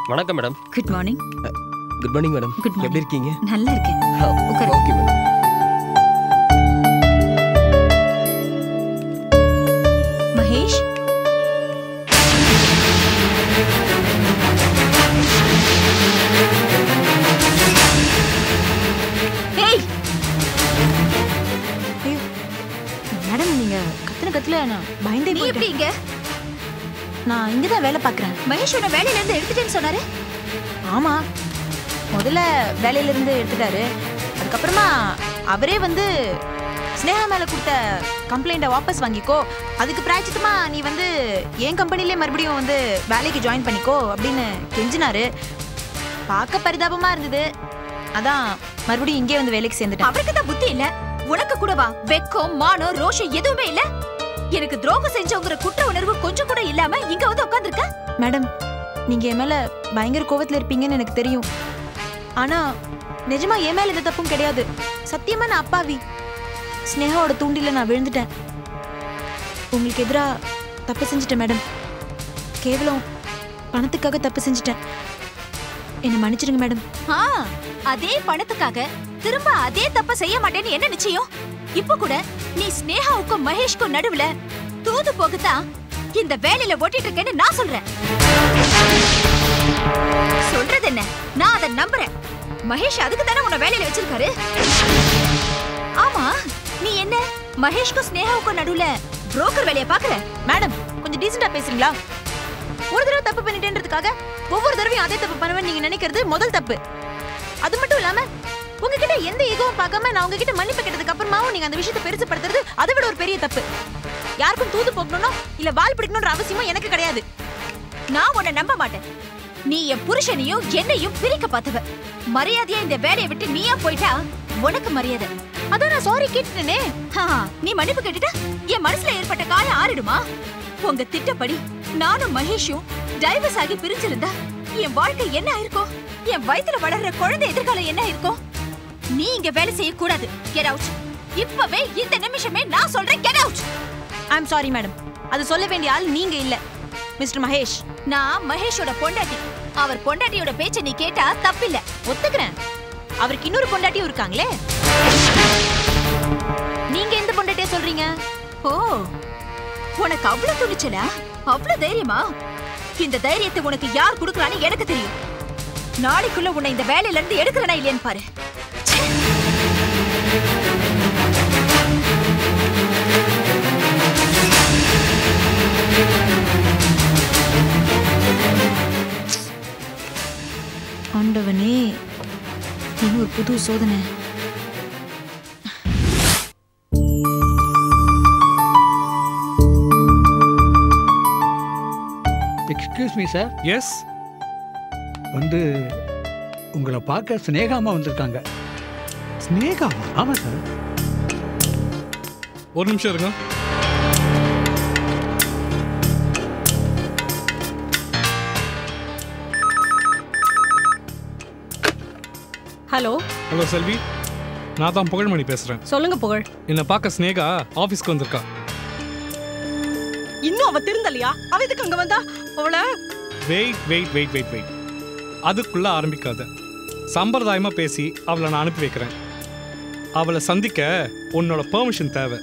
வணக்கம் madam good morning good morning madam Good morning. எப்படி இருக்கீங்க நல்லா இருக்கேன் உட்காரு. ஓகே மேடம் மகேஷ் ஏய் மேடம் நீங்க கத்துன கத்துல நான் பயந்தே நீ எப்படி போயிட்டேன் இங்க நான் இங்க தான் வேலை பார்க்கறேன் மகேஷ் உன்னை வேலையில இருந்து எடுத்துட்டேன்னு சொன்னாரு ஆமா முதல்ல வேலையில இருந்து எடுத்துட்டாரு அதுக்கப்புறமா அவரே வந்து ஸ்னேகா மேல கொடுத்த கம்ப்ளைண்ட்டை வாபஸ் வாங்கிக்கோ அதுக்கு பிராய்ச்சித்தமா நீ வந்து என் கம்பெனிலே மறுபடியும் வந்து வேலைக்கு ஜாயின் பண்ணிக்கோ அப்படின்னு கெஞ்சினாரு பார்க்க பரிதாபமா இருந்தது அதான் மறுபடியும் இங்கே வந்து வேலைக்கு சேர்ந்துட்டேன் அவருக்கு தான் புத்தி இல்ல உனக்கு கூடவா வெக்கம் மானம் ரோஷம் எதுவுமே இல்ல எனக்கு துரோகம் செஞ்சவங்கிற குற்ற உணர்வு கொஞ்சம் கூட இல்லாம இங்க வந்து உட்கார்ந்திருக்க மேடம் நீங்க என் மேல பயங்கர கோவத்துல இருப்பீங்கன்னு எனக்கு தெரியும் ஆனா நிஜமா என் மேல எந்த தப்பும் கிடையாது சத்தியமா நான் அப்பாவி ஸ்னேகாவோட தூண்டில நான் விழுந்துட்டேன் உங்களுக்கு எதிரா தப்பு செஞ்சுட்டேன் மேடம் கேவலம் பணத்துக்காக தப்பு செஞ்சுட்டேன் என்னை மன்னிச்சிடுங்க மேடம் ஆ, அதே பணத்துக்காக திரும்ப அதே தப்ப செய்ய மாட்டேன்னு என்ன நிச்சயம் இப்ப கூட நீ ஸ்னேகாவுக்கும் மகேஷ்க்கும் நடுவுல தூது போகத்தான் இந்த வேலையில ஓட்டிட்டு இருக்கேன்னு நான் சொல்றேன் சொல்றது என்ன நான் அதை நம்புறேன் மகேஷ் அதுக்கு தானே உன்னை வேலையில வச்சிருக்காரு ஆமா நீ என்ன மகேஷ்க்கும் ஸ்னேகாவுக்கும் நடுவுல புரோக்கர் வேலைய பாக்குற மேடம் கொஞ்சம் டீசெண்டா பேசுறீங்களா ஒரு தடவை தப்பு பண்ணிட்டேன்றதுக்காக ஒவ்வொரு தடவையும் அதே தப்பு பண்ணுவேன்னு நீங்க நினைக்கிறது முதல் தப்பு அது மட்டும் இல்லாம உங்ககிட்ட எந்த ஈகோவும் பார்க்காம நான் உங்ககிட்ட மன்னிப்பு கேட்டதுக்கு அப்புறமாவும் நீங்க அந்த விஷயத்தை பெருசுப்படுத்துறது அதை விட ஒரு பெரிய தப்பு யாருக்கும் தூது போகணும் இல்ல வால் பிடிக்கணும்ன்ற அவசியமும் எனக்கு கிடையாது நான் உன்னை நம்ப மாட்டேன் நீ என் புருஷனையும் என்னையும் பிரிக்க பார்த்தவ மரியாதையா இந்த வேலையை விட்டு நீயா போயிட்டா உனக்கு மரியாதை அதான் நான் சாரி கேட்டுட்டேனே ஹா, நீ மன்னிப்பு கேட்டுட்டா என் மனசுல ஏற்பட்ட காயம் ஆறிடுமா உங்க திட்டப்படி நானும் மகேஷும் டைவர்ஸ் ஆகி பிரிஞ்சிருந்தா என் வாழ்க்கை என்ன ஆயிருக்கும் என் வயித்துல வளர்ற குழந்தை எதிர்காலம் என்ன இருக்கும் நீ இங்க வேலை செய்ய கூடாது கெட் அவுட் இப்பவே இந்த நிமிஷமே நான் சொல்றேன் get out I am sorry madam அது சொல்ல வேண்டிய ஆள் நீங்க இல்ல மிஸ்டர் மகேஷ் நான் மகேஷோட பொண்டாட்டி அவர் பொண்டாட்டியோட பேச்ச நீ கேட்டா தப்பில்ல ஒத்துக்கிறேன் அவருக்கு இன்னொரு பொண்டாட்டியும் இருக்காங்களே நீங்க எந்த பொண்டாட்டிய சொல்றீங்க ஓ உனக்கு அவ்வளவு துணிச்சலா அவ்வளவு தைரியமா இந்த தைரியத்தை உனக்கு யார் குடுக்கறான்னு எனக்கு தெரியும் நாளைக்குள்ள உன்னை இந்த வேலையில இருந்து எடுக்கிறனா இல்லையான்னு பாரு ச்சே. ஆண்டவனே இது ஒரு புது சோதனை எக்ஸ்கியூஸ் மீ சார் எஸ் வந்து உங்களை பார்க்க சினேகாமா வந்திருக்காங்க ஸ்னேகாவா ஆமாம் சார் ஒரு நிமிஷம் இருங்க ஹலோ ஹலோ செல்வி நான் தான் புகழ்மணி பேசுறேன் சொல்லுங்க புகழ் என்னை பார்க்க ஸ்னேகா ஆஃபீஸ்க்கு வந்திருக்கா இன்னும் அவ திருந்தலையா அவ எதுக்கு அங்க வந்தா அவள wait wait wait wait wait அதுக்குள்ள ஆரம்பிக்காத சம்பிரதாயமா பேசி அவளை நான் அனுப்பி வைக்கிறேன் அவளை சந்திக்க உன்னோட பெர்மிஷன் தேவை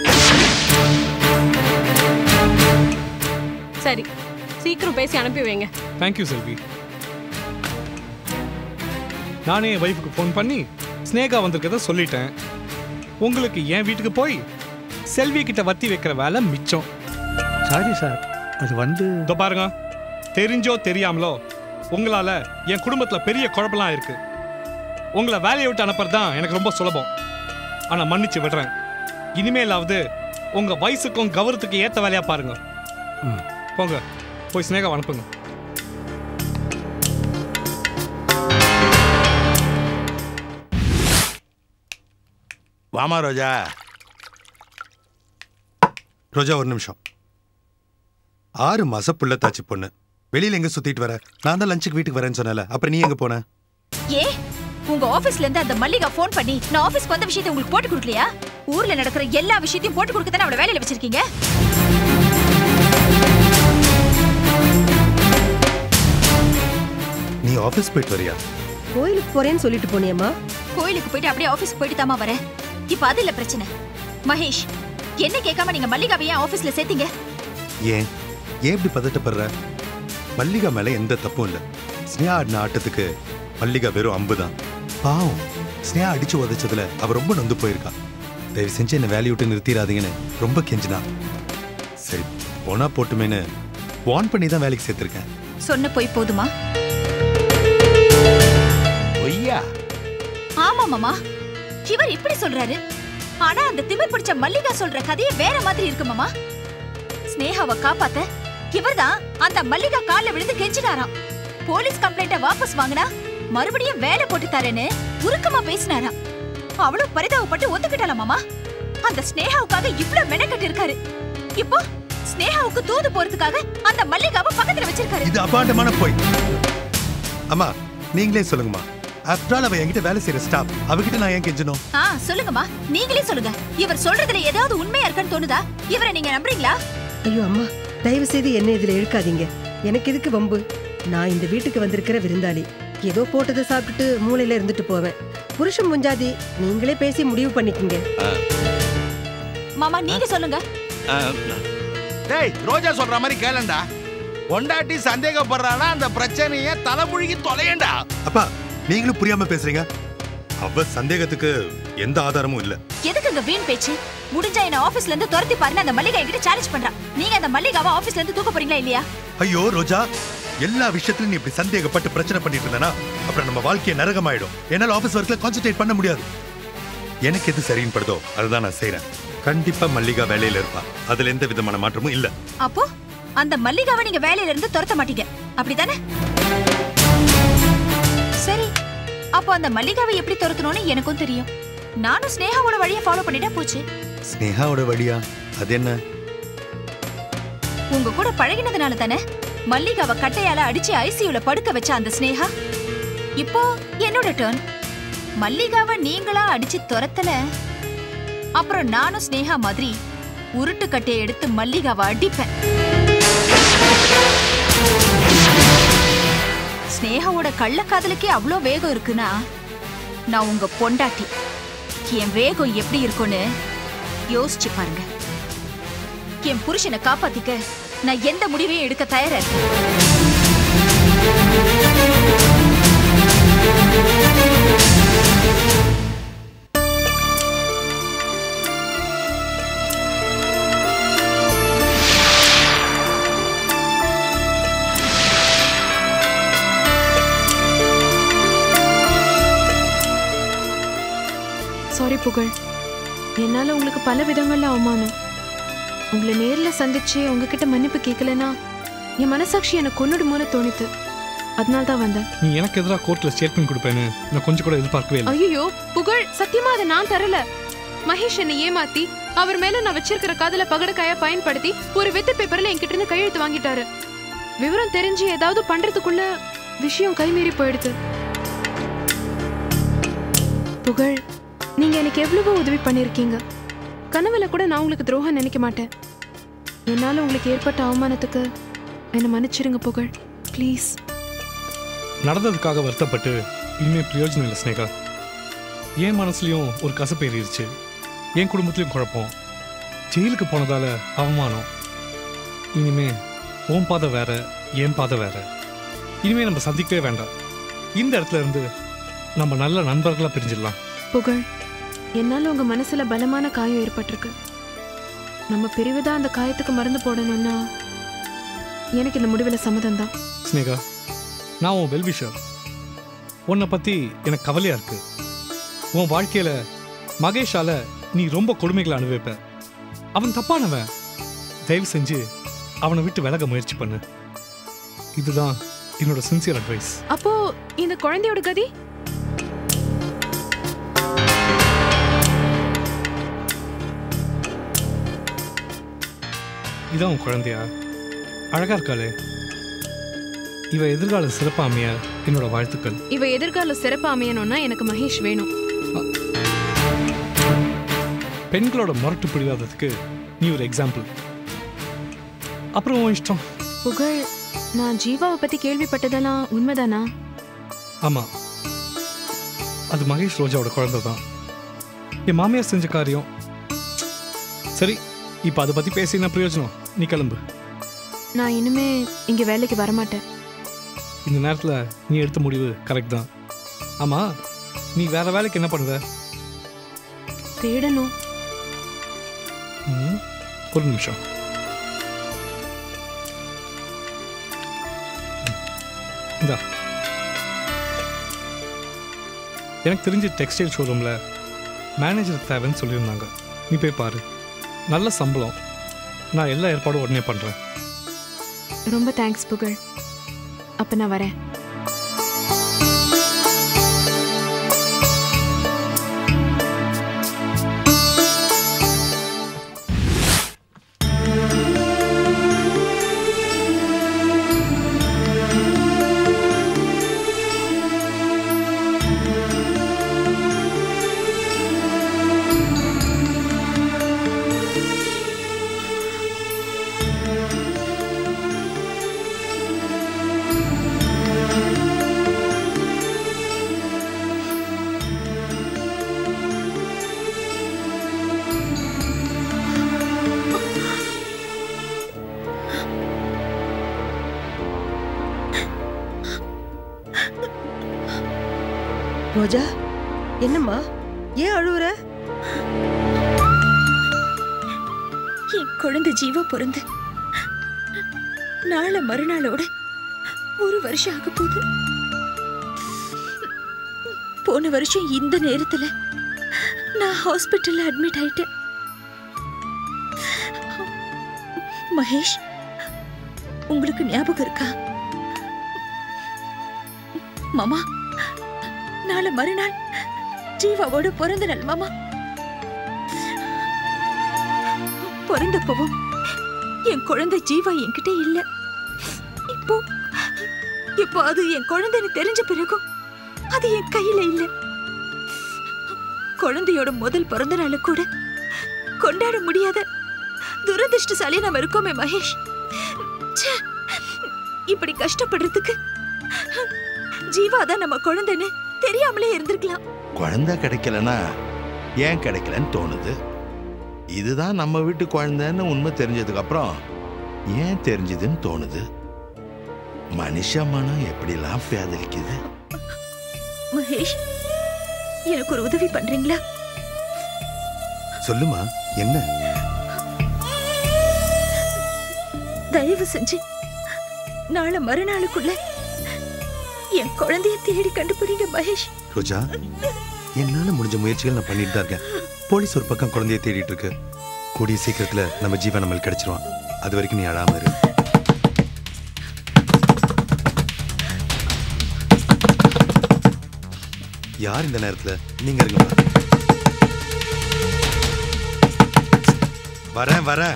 சரி சீக்கிரம் பேசி அனுப்பி வைங்க தேங்க்யூ செல்வி நானே என் ஒய்ஃபுக்கு ஃபோன் பண்ணி ஸ்னேகா வந்திருக்கத சொல்லிட்டேன் உங்களுக்கு என் வீட்டுக்கு போய் செல்வி கிட்ட வத்தி வைக்கிற வேலை மிச்சம் சாரி சார் அது வந்து இதோ பாருங்க தெரிஞ்சோ தெரியாமலோ உங்களால என் குடும்பத்துல பெரிய குழப்பம்லாம் இருக்கு உங்களை வேலையை விட்டு அனுப்புறது தான் எனக்கு ரொம்ப சுலபம் ஆனா மன்னிச்சு விடுறேன் இனிமேலாவது உங்க வயசுக்கும் கௌரவத்துக்கு ஏத்த வேலையா பாருங்க ம். போங்க போய் ஸ்னேகா அனுப்புங்க வாமா ரோஜா ரோஜா ஒரு நிமிஷம் ஆறு மாசம் புள்ளத்தாச்சி பொண்ணு வெளியில எங்க சுத்திட்டு வர நான் தான் லஞ்சுக்கு வீட்டுக்கு வரேன்னு சொன்னல அப்புறம் நீ எங்க போன ஏ உங்க ஆபீஸ்ல இருந்து அந்த மல்லிகா ஃபோன் பண்ணி நான் ஆபீஸ்க்கு வந்த விஷயத்தை உங்களுக்கு போட்டு கொடுக்கலையா ஊர்ல நடக்கிற எல்லா விஷயத்தையும் போட்டு கொடுக்க தானே அவளை வேலையில வச்சிருக்கீங்க ஆபீஸ் போயிட்டு வரியா கோயிலுக்கு போறேன்னு சொல்லிட்டு போனியம்மா கோயிலுக்கு போயிட்டு அப்படியே ஆபீஸ் போயிட்டு தாமா வரேன் இப்ப அது இல்ல பிரச்சனை மகேஷ் என்ன கேட்காம நீங்க மல்லிகாவை ஏன் ஆபீஸ்ல சேர்த்தீங்க ஏன் ஏன் இப்படி பதட்டப்படுற மல்லிகா மேல எந்த தப்பும் இல்ல ஸ்னேகா ஆடின ஆட்டத்துக்கு மல்லிகா வெறும் அம்பு தான் பாவம் ஸ்னேகா அடிச்சு உதைச்சதுல அவ ரொம்ப நொந்து போயிருக்கா தயவு செஞ்சு என்ன வேலையை விட்டு நிறுத்திடாதீங்கன்னு ரொம்ப கெஞ்சினா சரி போனா போட்டுமேன்னு வார்ன் பண்ணி தான் வேலைக்கு சேர்த்திருக்கேன் சொன்ன போய் போதுமா பொய்யா ஆமா மாமா இவர் இப்படி சொல்றாரு ஆனா அந்த திமிர் பிடிச்ச மல்லிகா சொல்ற கதையே வேற மாதிரி இருக்கு மாமா ஸ்னேகாவை காப்பாத்த இவர்தான் அந்த மல்லிகா கால்ல விழுந்து கெஞ்சினாராம் போலீஸ் கம்ப்ளைண்ட வாபஸ் வாங்கினா மறுபடியும் வேலை போட்டு தரேன்னு உருக்கமா பேசினாராம் அவளும் பரிதாபப்பட்டு ஒத்துக்கிட்டாளா மாமா அந்த ஸ்னேகாவுக்காக இவ்ளோ மெனக்கட்டு இருக்காரு இப்போ ஸ்னேகாவுக்கு தூது போறதுக்காக அந்த மல்லிகாவை பக்கத்துல வச்சிருக்காரு இது அபாண்டமான போய் அம்மா நீங்களே சொல்லுங்கம்மா ஆஃப்டர் ஆல் அவ என்கிட்ட வேலை செய்யற ஸ்டாப் அவகிட்ட நான் ஏன் கெஞ்சணும் ஆ சொல்லுங்கம்மா நீங்களே சொல்லுங்க இவர் சொல்றதுல ஏதாவது உண்மையா இருக்கான்னு தோணுதா இவரை நீங்க நம்புறீங்களா ஐயோ அம்மா தயவு செய்து என்ன இதுல இழுக்காதீங்க எனக்கு எதுக்கு வம்பு நான் இந்த வீட்டுக்கு வந்திருக்கிற விருந்தாளி ஏதோ போட்டதை சாப்பிட்டுட்டு மூளையில இருந்துட்டு போவேன் புருஷன் முஞ்சாதி நீங்களே பேசி முடிவு பண்ணிக்கங்க மாமா நீங்க சொல்லுங்க டேய் ரோஜா சொல்ற மாதிரி கேளண்டா பொண்டாட்டி சந்தேகப்படுறானா அந்த பிரச்சனைய தலைமுழுகி தொலையண்டா அப்பா நீங்களும் புரியாம பேசுறீங்க அவ சந்தேகத்துக்கு எந்த ஆதாரமும் இல்ல எதுக்குங்க வீண் பேச்சு முடிஞ்சா என்ன ஆபீஸ்ல இருந்து துரத்தி பாருங்க அந்த மல்லிகா என்கிட்ட சேலஞ்ச் பண்றா நீங்க அந்த மல்லிகாவை ஆபீஸ்ல இருந்து தூக்க போறீங்களா இல்லையா ஐயோ ரோஜா எல்லா விஷயத்திலும் நீ இப்படி சந்தேகப்பட்டு பிரச்சனை பண்ணிட்டு இருந்தனா அப்புறம் நம்ம வாழ்க்கைய நரகமாயிடும் என்னால ஆபீஸ் ஒர்க்ல கான்சென்ட்ரேட் பண்ண முடியாது எனக்கு எது சரின்னு படுதோ அதுதான் நான் செய்றேன் கண்டிப்பா மல்லிகா வேலையில இருப்பா அதுல எந்த விதமான மாற்றமும் இல்ல அப்போ அந்த மல்லிகாவை நீங்க வேலையில இருந்து துரத்த மாட்டீங்க அப்படிதானே சரி அப்போ அந்த மல்லிகாவை எப்படி துரத்தணும்னு எனக்கும் தெரியும் நானும் ஸ்னேகாவோட வழியை ஃபாலோ பண்ணிட்டா போச்சு ஸ்னேகாவோட வழியா அது என்ன உங்க கூட பழகினதுனால தானே மல்லிகாவை கட்டையால அடிச்சு ஐசியூல படுக்க வச்ச அந்த ஸ்னேகா இப்போ என்னோட டர்ன் மல்லிகாவை நீங்களா அடிச்சு துரத்தல அப்புறம் நானும் ஸ்னேகா மாதிரி உருட்டு கட்டையை எடுத்து மல்லிகாவை அடிப்பேன் ஸ்னேகாவோட கள்ளக்காதலுக்கே அவ்வளோ வேகம் இருக்குன்னா நான் உங்க பொண்டாட்டி என் வேகம் எப்படி இருக்கும்னு யோசிச்சு பாருங்க என் புருஷனை காப்பாத்திக்க நான் எந்த முடிவையும் எடுக்க தயாரா இருக்கேன் சாரி புகழ் என்னால உங்களுக்கு பல விதங்கள்ல அவமானம் உங்களை நேர்ல சந்திச்சு உங்ககிட்ட மன்னிப்பு கேட்கலனா என் மனசாட்சி எனக்கு கொன்னுடுமோன்னு தோணித்து அதனால தான் வந்தேன் நீ எனக்கு எதிராக கோர்ட்டில் ஸ்டேட்மெண்ட் கொடுப்பேன்னு நான் கொஞ்சம் கூட எதிர்பார்க்கவே இல்லை ஐயோ புகழ் சத்தியமா அதை நான் தரல மகேஷ் என்னை ஏமாத்தி அவர் மேல நான் வச்சிருக்கிற காதல பகடக்காயா பயன்படுத்தி ஒரு வெத்து பேப்பர்ல என்கிட்ட இருந்து கையெழுத்து வாங்கிட்டாரு விவரம் தெரிஞ்சு ஏதாவது பண்றதுக்குள்ள விஷயம் கைமீறி போயிடுது புகழ் நீங்க எனக்கு எவ்வளவோ உதவி பண்ணிருக்கீங்க கனவுல கூட நான் உங்களுக்கு துரோகம் நினைக்க மாட்டேன் என்னால உங்களுக்கு ஏற்பட்ட அவமானத்துக்கு என்னை மன்னிச்சிருங்க புகழ் ப்ளீஸ் நடந்ததுக்காக வருத்தப்பட்டு இனிமே பிரயோஜனம் இல்லை ஸ்னேகா என் மனசுலயும் ஒரு கசப்பு ஏறிடுச்சு என் குடும்பத்திலயும் குழப்பம் ஜெயிலுக்கு போனதால அவமானம் இனிமே உன் பாதை வேற என் பாதை வேற இனிமே நம்ம சந்திக்கவே வேண்டாம் இந்த இடத்துல இருந்து நம்ம நல்ல நண்பர்களா பிரிஞ்சிடலாம் புகழ் என்னால உங்க மனசுல பலமான காயம் ஏற்பட்டிருக்கு நம்ம பிரிவுதான் அந்த காயத்துக்கு மருந்து போடணும்னா எனக்கு இந்த முடிவில் சம்மதம் தான் ஸ்னேகா நான் உன் வெல்விஷர் உன்னை பற்றி எனக்கு கவலையாக இருக்கு உன் வாழ்க்கையில் மகேஷால நீ ரொம்ப கொடுமைகளை அனுபவிப்ப அவன் தப்பானவன் தயவு செஞ்சு அவனை விட்டு விலக முயற்சி பண்ணு இதுதான் என்னோட சின்சியர் அட்வைஸ் அப்போ இந்த குழந்தையோட கதி இதான் உன் குழந்தையா அழகா இருக்காளே இவ எதிர்கால சிறப்பா அமைய என்னோட வாழ்த்துக்கள் இவ எதிர்காலம் சிறப்பா அமையணும்னா எனக்கு மகேஷ் வேணும் பெண்களோட முரட்டு பிடிவாதத்துக்கு நீ ஒரு எக்ஸாம்பிள் அப்புறம் உன் இஷ்டம் புகழ் நான் ஜீவாவை பத்தி கேள்விப்பட்டதெல்லாம் உண்மைதானா ஆமாம் அது மகேஷ் ரோஜாவோட குழந்தை தான் என் மாமியார் செஞ்ச காரியம் சரி இப்போ அதை பற்றி பேசி என்ன பிரயோஜனம் நீ கிளம்பு நான் இனிமே இங்க வேலைக்கு வரமாட்டேன் இந்த நேரத்தில் நீ எடுத்த முடிவு கரெக்ட் தான் ஆமாம் நீ வேற வேலைக்கு என்ன பண்ணுவ தேடணும் ம், ஒரு நிமிஷம் இந்தா எனக்கு தெரிஞ்ச டெக்ஸ்டைல் ஷோரூமில் மேனேஜர் தேவைன்னு சொல்லியிருந்தாங்க நீ போய் பாரு நல்ல சம்பளம் நான் எல்லா ஏற்பாடும் உடனே பண்ணுறேன் ரொம்ப தேங்க்ஸ் புகழ் அப்ப நான் வரேன் ரோஜா என்னம்மா ஏன் அழுவுற என் குழந்தை ஜீவா பிறந்து நாளை மறுநாளோட ஒரு வருஷம் ஆக போகுது போன வருஷம் இந்த நேரத்துல நான் ஹாஸ்பிட்டல்ல அட்மிட் ஆயிட்டேன் மகேஷ் உங்களுக்கு ஞாபகம் இருக்கா மாமா நாளை மறுநாள் ஜீவாவோட பிறந்த நாள் மாமா பிறந்தப்பவும் என் குழந்தை ஜீவா என்கிட்ட இல்ல இப்போ இப்போ அது என் குழந்தைன்னு தெரிஞ்ச பிறகும் அது என் கையில இல்ல குழந்தையோட முதல் பிறந்த நாளை கூட கொண்டாட முடியாத துரதிருஷ்டசாலி நாம இருக்கோமே மகேஷ் ச்சே, இப்படி கஷ்டப்படுறதுக்கு ஜீவா தான் நம்ம குழந்தைன்னு தெரியாமலே இருந்திருக்கலாம் குழந்தை கிடைக்கலனா ஏன் கிடைக்கலன்னு தோணுது இதுதான் நம்ம வீட்டு குழந்தைன்னு உண்மை தெரிஞ்சதுக்கு அப்புறம் ஏன் தெரிஞ்சதுன்னு தோணுது மனுஷ மனம் எப்படிலாம் பேதலிக்குது மகேஷ் எனக்கு ஒரு உதவி பண்றீங்களா சொல்லுமா என்ன தயவு செஞ்சு நாளை மறுநாளுக்குள்ள என் குழந்தைய தேடி கண்டுபிடிங்க மகேஷ் ரோஜா என்னால முடிஞ்ச முயற்சிகள் நான் பண்ணிட்டு தான் இருக்கேன் போலீஸ் ஒரு பக்கம் குழந்தைய தேடிட்டு இருக்கு கூடிய சீக்கிரத்துல நம்ம ஜீவன் நம்மளுக்கு கிடைச்சிருவான் அது வரைக்கும் நீ அழாம இரு யார் இந்த நேரத்துல நீங்க இருங்க வரேன் வரேன்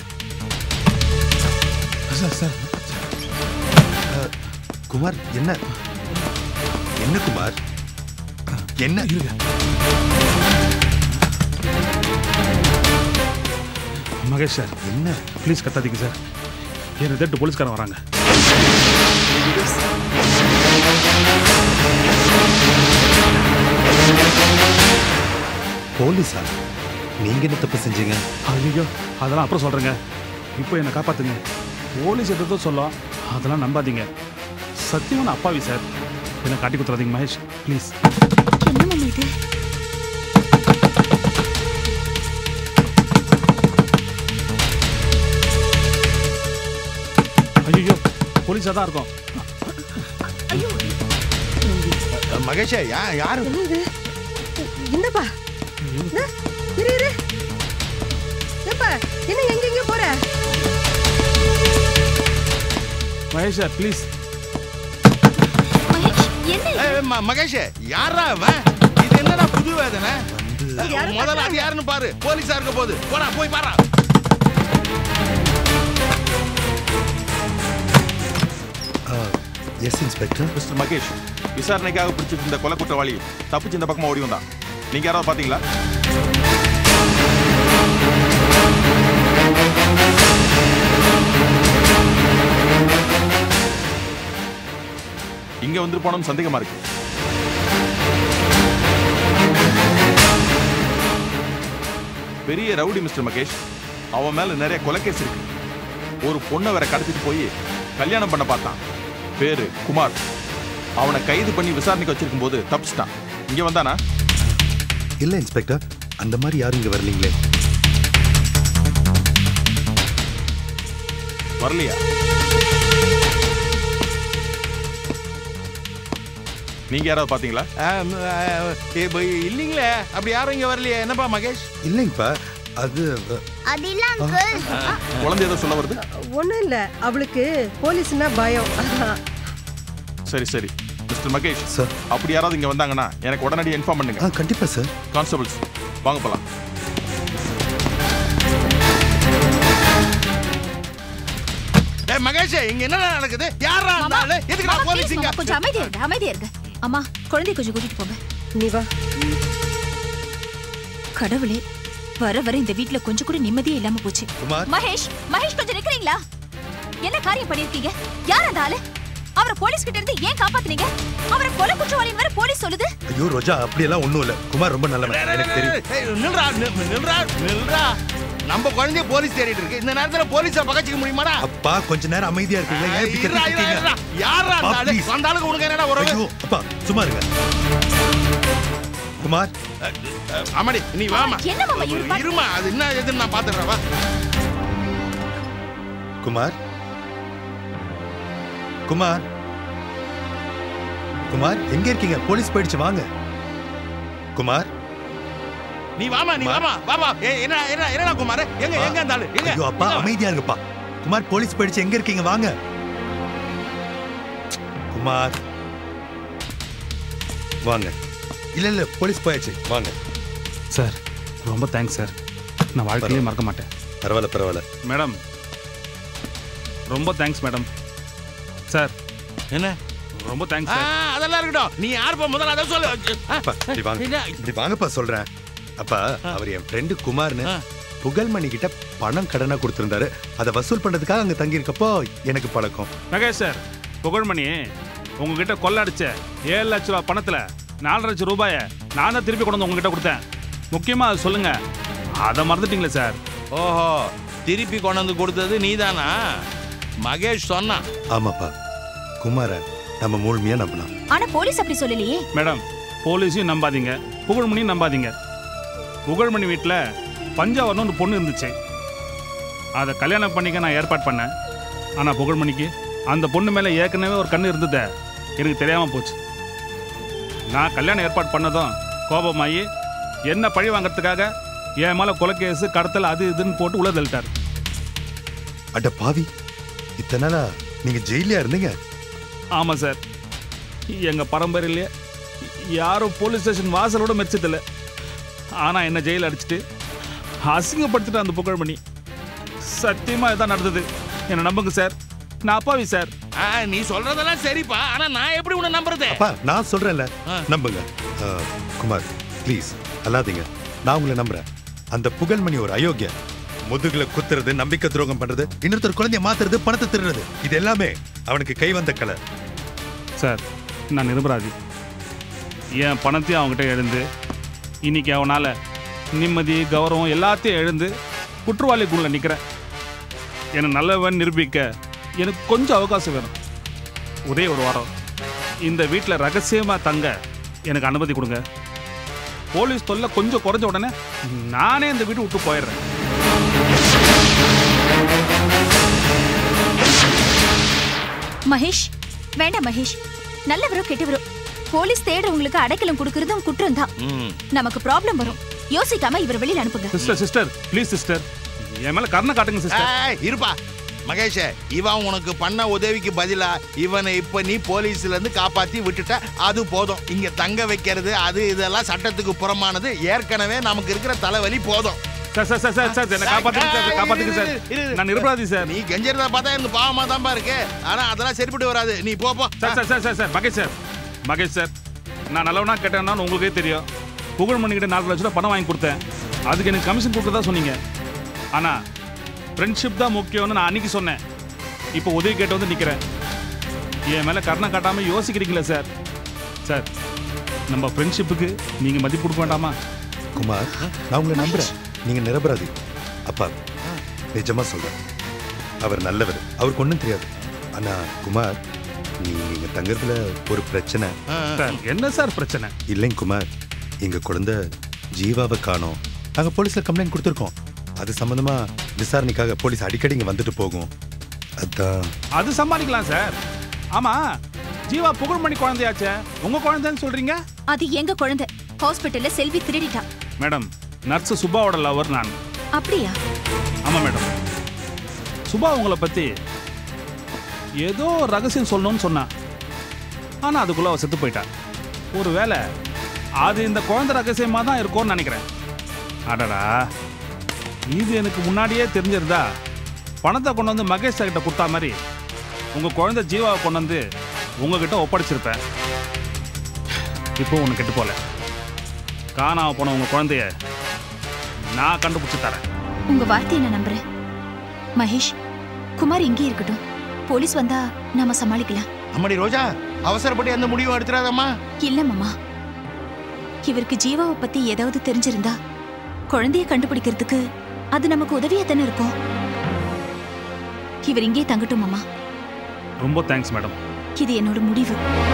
அஹ், குமார் என்ன என்ன குமார் என்ன மகேஷ் சார் என்ன ப்ளீஸ் கத்தாதீங்க சார் என்னை தேட்டு போலீஸ்காரன் வராங்க போலீஸா நீங்க என்ன தப்பு செஞ்சீங்க ஐயோ அதெல்லாம் அப்புறம் சொல்கிறேங்க இப்போ என்னை காப்பாத்துங்க போலீஸ் எதோ சொல்லும் அதெல்லாம் நம்பாதீங்க சத்தியமான அப்பாவி சார் என்னை காட்டி கொடுத்துறாதீங்க மகேஷ் ப்ளீஸ் என்ன மம்மி இது ஐயோ போலீஸாக தான் இருக்கும் மகேஷே யா யாரு என்ன இது என்னப்பா என்ன? இரு இரு ஏப்பா என்ன எங்கெங்க போற மகேஷ் சார் ப்ளீஸ் மகேஷ் என்ன இது? ஏய், ம- மகேஷே யாரா அவன் இது என்னடா புது வேதனை யாரு முதல்ல அது யாருன்னு பாரு போலீஸா இருக்க போது போடா போய் பாரா எஸ் இன்ஸ்பெக்டர் மிஸ்டர் மகேஷ் விசாரணைக்காக பிடிச்சிட்டு இருந்த கொலை குற்றவாளி தப்பிச்சு இந்த பக்கமா ஓடி வந்தான் நீங்க யாராவது பாத்தீங்களா இங்க வந்து போனோம் சந்தேகமா இருக்கு பெரிய ரவுடி மிஸ்டர் மகேஷ் அவன் மேல நிறைய கொலைகேஸ் இருக்கு ஒரு பொண்ணை வேற கடத்திட்டு போய் கல்யாணம் பண்ண பார்த்தான் பேரு குமார் அவனை கைது பண்ணி விசாரணைக்கு வச்சிருக்கும் போது தப்பிச்சிட்டான் இங்க வந்தானா இல்ல இன்ஸ்பெக்டர் அந்த மாதிரி யாரும் இங்க வரலீங்களே வரலையா நீங்க யாராவது பாத்தீங்களா இல்லைங்களே அப்படி யாரும் இங்க வரலையே என்னப்பா மகேஷ் இல்லைங்கப்பா அது அது இல்ல அங்கிள் குழந்தை ஏதோ சொல்ல வருது ஒன்றும் இல்லை அவளுக்கு போலீஸ்னா பயம் அதான். சரி சரி மிஸ்டர் மகேஷ் சார் அப்படி யாராவது இங்க வந்தாங்கன்னா எனக்கு உடனடியாக இன்ஃபார்ம் பண்ணுங்க ஆ கண்டிப்பா சார் கான்ஸ்டபிள்ஸ் வாங்க போலாம் டேய் மகேஷ் இங்க என்ன நடக்குது யாரா அந்த மாமா, ஆளு எதுக்கு மாமா, நான் போலீஸ் please, இங்க மாமா, கொஞ்சம் அமைதியா இருங்க அமைதியா இருங்க அம்மா குழந்தைய கொஞ்சம் கூட்டிட்டு போங்க நீ வா கடவுளே வர வர இந்த வீட்ல கொஞ்சம் கூட நிம்மதியே இல்லாம போச்சு குமார் மகேஷ் மகேஷ் கொஞ்சம் நிக்கிறீங்களா என்ன காரியம் பண்ணிருக்கீங்க யார் அந்த ஆளு அவரை போலீஸ் கிட்ட இருந்து ஏன் காப்பாத்துனீங்க அவரை கொலை குற்றவாளின்னு வேற போலீஸ் சொல்லுது ஐயோ ரோஜா அப்படியெல்லாம் ஒண்ணும் இல்ல குமார் ரொம்ப நல்லவன் எனக்கு தெரியும் ஏய், நில்றா நி- நில்றா நில்றா நம்ம குழந்தைய போலீஸ் தேடிட்டு இருக்கு இந்த நேரத்துல போலீஸ பகச்சிக்க முடியுமாடா அப்பா கொஞ்ச நேரம் அமைதியா இருக்கீங்களா ஏன் இப்படி இருடா, கத்திட்டு இருடா, இருடா. இருக்கீங்க யாரா அந்த அப்பா, ஆளு please. அந்த ஆளுக்கு உனக்கு என்னடா உறவு ஐயோ அப்பா சும்மா இருங்க குமார் அம்மாடி நீ வாமா என்ன மாமா இவரு பாரு- இருமா அது என்ன எதுன்னு நான் பாத்துறேன் வா குமார் குமார் குமார் எங்க இருக்கீங்க போலீஸ் போயிடுச்சு வாங்க குமார் நீ வாமா நீ வாமா வாமா ஏய், என்ன என்ன என்னடா குமார் எங்க எங்க அந்த ஆளு எங்க ஐயோ அப்பா எங்க? அமைதியா இருங்கப்பா குமார் போலீஸ் போயிடுச்சு எங்க இருக்கீங்க வாங்க குமார் வாங்க இல்ல இல்ல போலீஸ் போயாச்சு வாங்க சார் ரொம்ப தேங்க்ஸ் சார் நான் வாழ்க்கையிலே மறக்க மாட்டேன் பரவாயில்ல பரவாயில்ல மேடம் ரொம்ப தேங்க்ஸ் மேடம் சார் என்ன ரொம்ப தேங்க்ஸ் ஆ, சார் அதெல்லாம் இருக்கட்டும் நீ யாருப்பா முதல்ல அதை சொல்லு ஆ, அப்பா இப்படி வாங்க என்ன? இப்படி வாங்கப்பா சொல்றேன் அப்பா அவர் என் ஃப்ரெண்டு குமார்னு புகழ்மணி கிட்ட பணம் கடனா கொடுத்திருந்தாரு அதை வசூல் பண்றதுக்காக அங்க தங்கி இருக்கப்போ எனக்கு பழக்கம் மகேஷ் சார் புகழ்மணி உங்ககிட்ட கொள்ளடிச்ச ஏழு லட்ச ரூபா பணத்துல நாலரை லட்சம் ரூபாயை நான் தான் திருப்பி கொண்டு வந்து உங்ககிட்ட கொடுத்தேன் முக்கியமா அது சொல்லுங்க அதை மறந்துட்டீங்களே சார் ஓஹோ திருப்பி கொண்டு வந்து கொடுத்தது நீதானா மகேஷ் சொன்னான் ஆமாப்பா குமார நம்ம முழுமையா நம்பலாம் ஆனா போலீஸ் அப்படி சொல்லலையே மேடம் போலீஸையும் நம்பாதீங்க புகழ்மணியும் நம்பாதீங்க புகழ்மணி வீட்டில் பஞ்சாவர்னு ஒரு பொண்ணு இருந்துச்சு அதை கல்யாணம் பண்ணிக்க நான் ஏற்பாடு பண்ணேன் ஆனால் புகழ்மணிக்கு அந்த பொண்ணு மேலே ஏற்கனவே ஒரு கண்ணு இருந்ததே எனக்கு தெரியாமல் போச்சு நான் கல்யாணம் ஏற்பாடு பண்ணதும் கோபமாகி என்ன பழி வாங்குறதுக்காக என் மேலே கொலைக்கேசு கடத்தல் அது இதுன்னு போட்டு உள்ள தள்ளிட்டார் அட பாவி இத்தனை நாளா நீங்க ஜெயிலியா இருந்தீங்க ஆமாம் சார் எங்கள் பரம்பரையிலேயே யாரும் போலீஸ் ஸ்டேஷன் வாசலோட மெச்சதில்லை ஆனால் என்ன ஜெயில் அடிச்சிட்டு அசிங்கப்படுத்திட்டு அந்த புகழ்மணி சத்தியமாக இதான் நடந்தது என்னை நம்புங்க சார் நான் அப்பாவி சார் ஆ, நீ சொல்றதெல்லாம் சரிப்பா ஆனா நான் எப்படி உன்னை நம்புறது அப்பா நான் சொல்றேன்ல நம்புங்க ஆ, குமார் ப்ளீஸ் அல்லாதீங்க நான் உங்களை நம்புறேன் அந்த புகழ்மணி ஒரு அயோக்கிய முதுகுல குத்துறது நம்பிக்கை துரோகம் பண்றது இன்னொருத்தர் குழந்தைய மாத்துறது பணத்தை திருடுறது இது எல்லாமே அவனுக்கு கை வந்த கலை சார் நான் நிரபராதி என் பணத்தையும் அவங்ககிட்ட எழுந்து இன்னைக்கு அவனால் நிம்மதி கௌரவம் எல்லாத்தையும் எழுந்து குற்றவாளிக்குள்ள நிற்கிறேன் என்னை நல்லவன் நிரூபிக்க எனக்கு கொஞ்சம் அவகாசம் வேணும் ஒரே ஒரு வாரம் இந்த வீட்டில் ரகசியமாக தங்க எனக்கு அனுமதி கொடுங்க போலீஸ் தொல்லை கொஞ்சம் குறைஞ்ச உடனே நானே இந்த வீட்டு விட்டு போயிடுறேன் மகேஷ் வேண்டாம் மகேஷ் நல்லவரோ கெட்டவரோ போலீஸ் தேடுறவங்களுக்கு அடைக்கலம் கொடுக்கறதும் குற்றம் தான் நமக்கு ப்ராப்ளம் வரும் யோசிக்காம இவர் வெளியில அனுப்புங்க சிஸ்டர் சிஸ்டர் ப்ளீஸ் சிஸ்டர் என் மேலே கருணை காட்டுங்க சிஸ்டர் ஏய், இருப்பா மகேஷ் இவன் உனக்கு பண்ண உதவிக்கு பதிலா இவனை இப்ப நீ போலீஸ்ல இருந்து காப்பாத்தி விட்டுட்ட அது போதும் இங்க தங்க வைக்கிறது அது இதெல்லாம் சட்டத்துக்கு புறமானது ஏற்கனவே நமக்கு இருக்கிற தலைவலி போதும் sir sir sir sir sir என்னை காப்பாத்துங்க சார் என்னை காப்பாத்துங்க சார் நான் நிரபராதி சார் நீ கெஞ்சறத பார்த்தா எனக்கு பாவமா தான்ப்பா இருக்கு ஆனா அதெல்லாம் சரிப்பட்டு வராது நீ போ போ sir sir sir sir sir Mahesh sir Mahesh sir நான் நல்லவனா கேட்டேன்னா உங்களுக்கே தெரியும் புகழ்மணிக்கிட்ட நாலு லட்ச ரூபா பணம் வாங்கி கொடுத்தேன் அதுக்கு எனக்கு கமிஷன் கொடுத்ததா சொன்னீங்க ஆனால் ஃப்ரெண்ட்ஷிப் தான் முக்கியம்னு நான் அன்னைக்கு சொன்னேன் இப்போ உதவி கேட்டு வந்து நிற்கிறேன் என் மேலே கருணை காட்டாமல் யோசிக்கிறீங்களே சார் சார் நம்ம ஃப்ரெண்ட்ஷிப்புக்கு நீங்கள் மதிப்பு கொடுக்க வேண்டாமா குமார் நான் உங்களை நம்புறேன் நீங்க நிரபராதி அப்பா நிஜமா சொல்றேன் அவர் நல்லவர் அவருக்கு ஒன்றும் தெரியாது ஆனா குமார் நீங்க இங்க தங்கறதுல ஒரு பிரச்சனை சார் என்ன சார் பிரச்சனை இல்லைங்க குமார் எங்க குழந்தை ஜீவாவை காணோம் நாங்க போலீஸ்ல கம்ப்ளைண்ட் கொடுத்துருக்கோம் அது சம்பந்தமா விசாரணைக்காக போலீஸ் அடிக்கடி இங்க வந்துட்டு போகும் அதான் அது சமாளிக்கலாம் சார் ஆமா ஜீவா புகழ்மணி குழந்தையாச்சே உங்க குழந்தைன்னு சொல்றீங்க அது எங்க குழந்தை ஹாஸ்பிட்டல்ல செல்வி திருடிட்டா மேடம் நர்ஸ் சுபாவோட லவர் நான் அப்படியா ஆமா மேடம் சுபா உங்களை பத்தி ஏதோ ரகசியம் சொல்லணும்னு சொன்னா ஆனா அதுக்குள்ள அவ செத்து போயிட்டா ஒருவேளை அது இந்த குழந்தை ரகசியமா தான் இருக்கும்னு நினைக்கிறேன் அடடா இது எனக்கு முன்னாடியே தெரிஞ்சிருந்தா பணத்தை கொண்டு வந்து மகேஷ் கிட்ட கொடுத்தா மாதிரி உங்க குழந்தை ஜீவாவை கொண்டு வந்து உங்ககிட்ட ஒப்படைச்சிருப்பேன் இப்போ ஒன்று கெட்டு போல காணாம போன உங்க குழந்தைய நான் கண்டுபிடிச்சு தரேன் உங்க வார்த்தையை நான் நம்புறேன் மகேஷ் குமார் இங்கே இருக்கட்டும் போலீஸ் வந்தா நாம சமாளிக்கலாம் அம்மாடி ரோஜா அவசரப்பட்டு எந்த முடிவும் எடுத்துறாதம்மா இல்ல மாமா இவருக்கு ஜீவாவை பத்தி ஏதாவது தெரிஞ்சிருந்தா குழந்தைய கண்டுபிடிக்கிறதுக்கு அது நமக்கு உதவியா தானே இருக்கும் இவர் இங்கே தங்கட்டும் மாமா ரொம்ப தேங்க்ஸ் மேடம் இது என்னோட முடிவு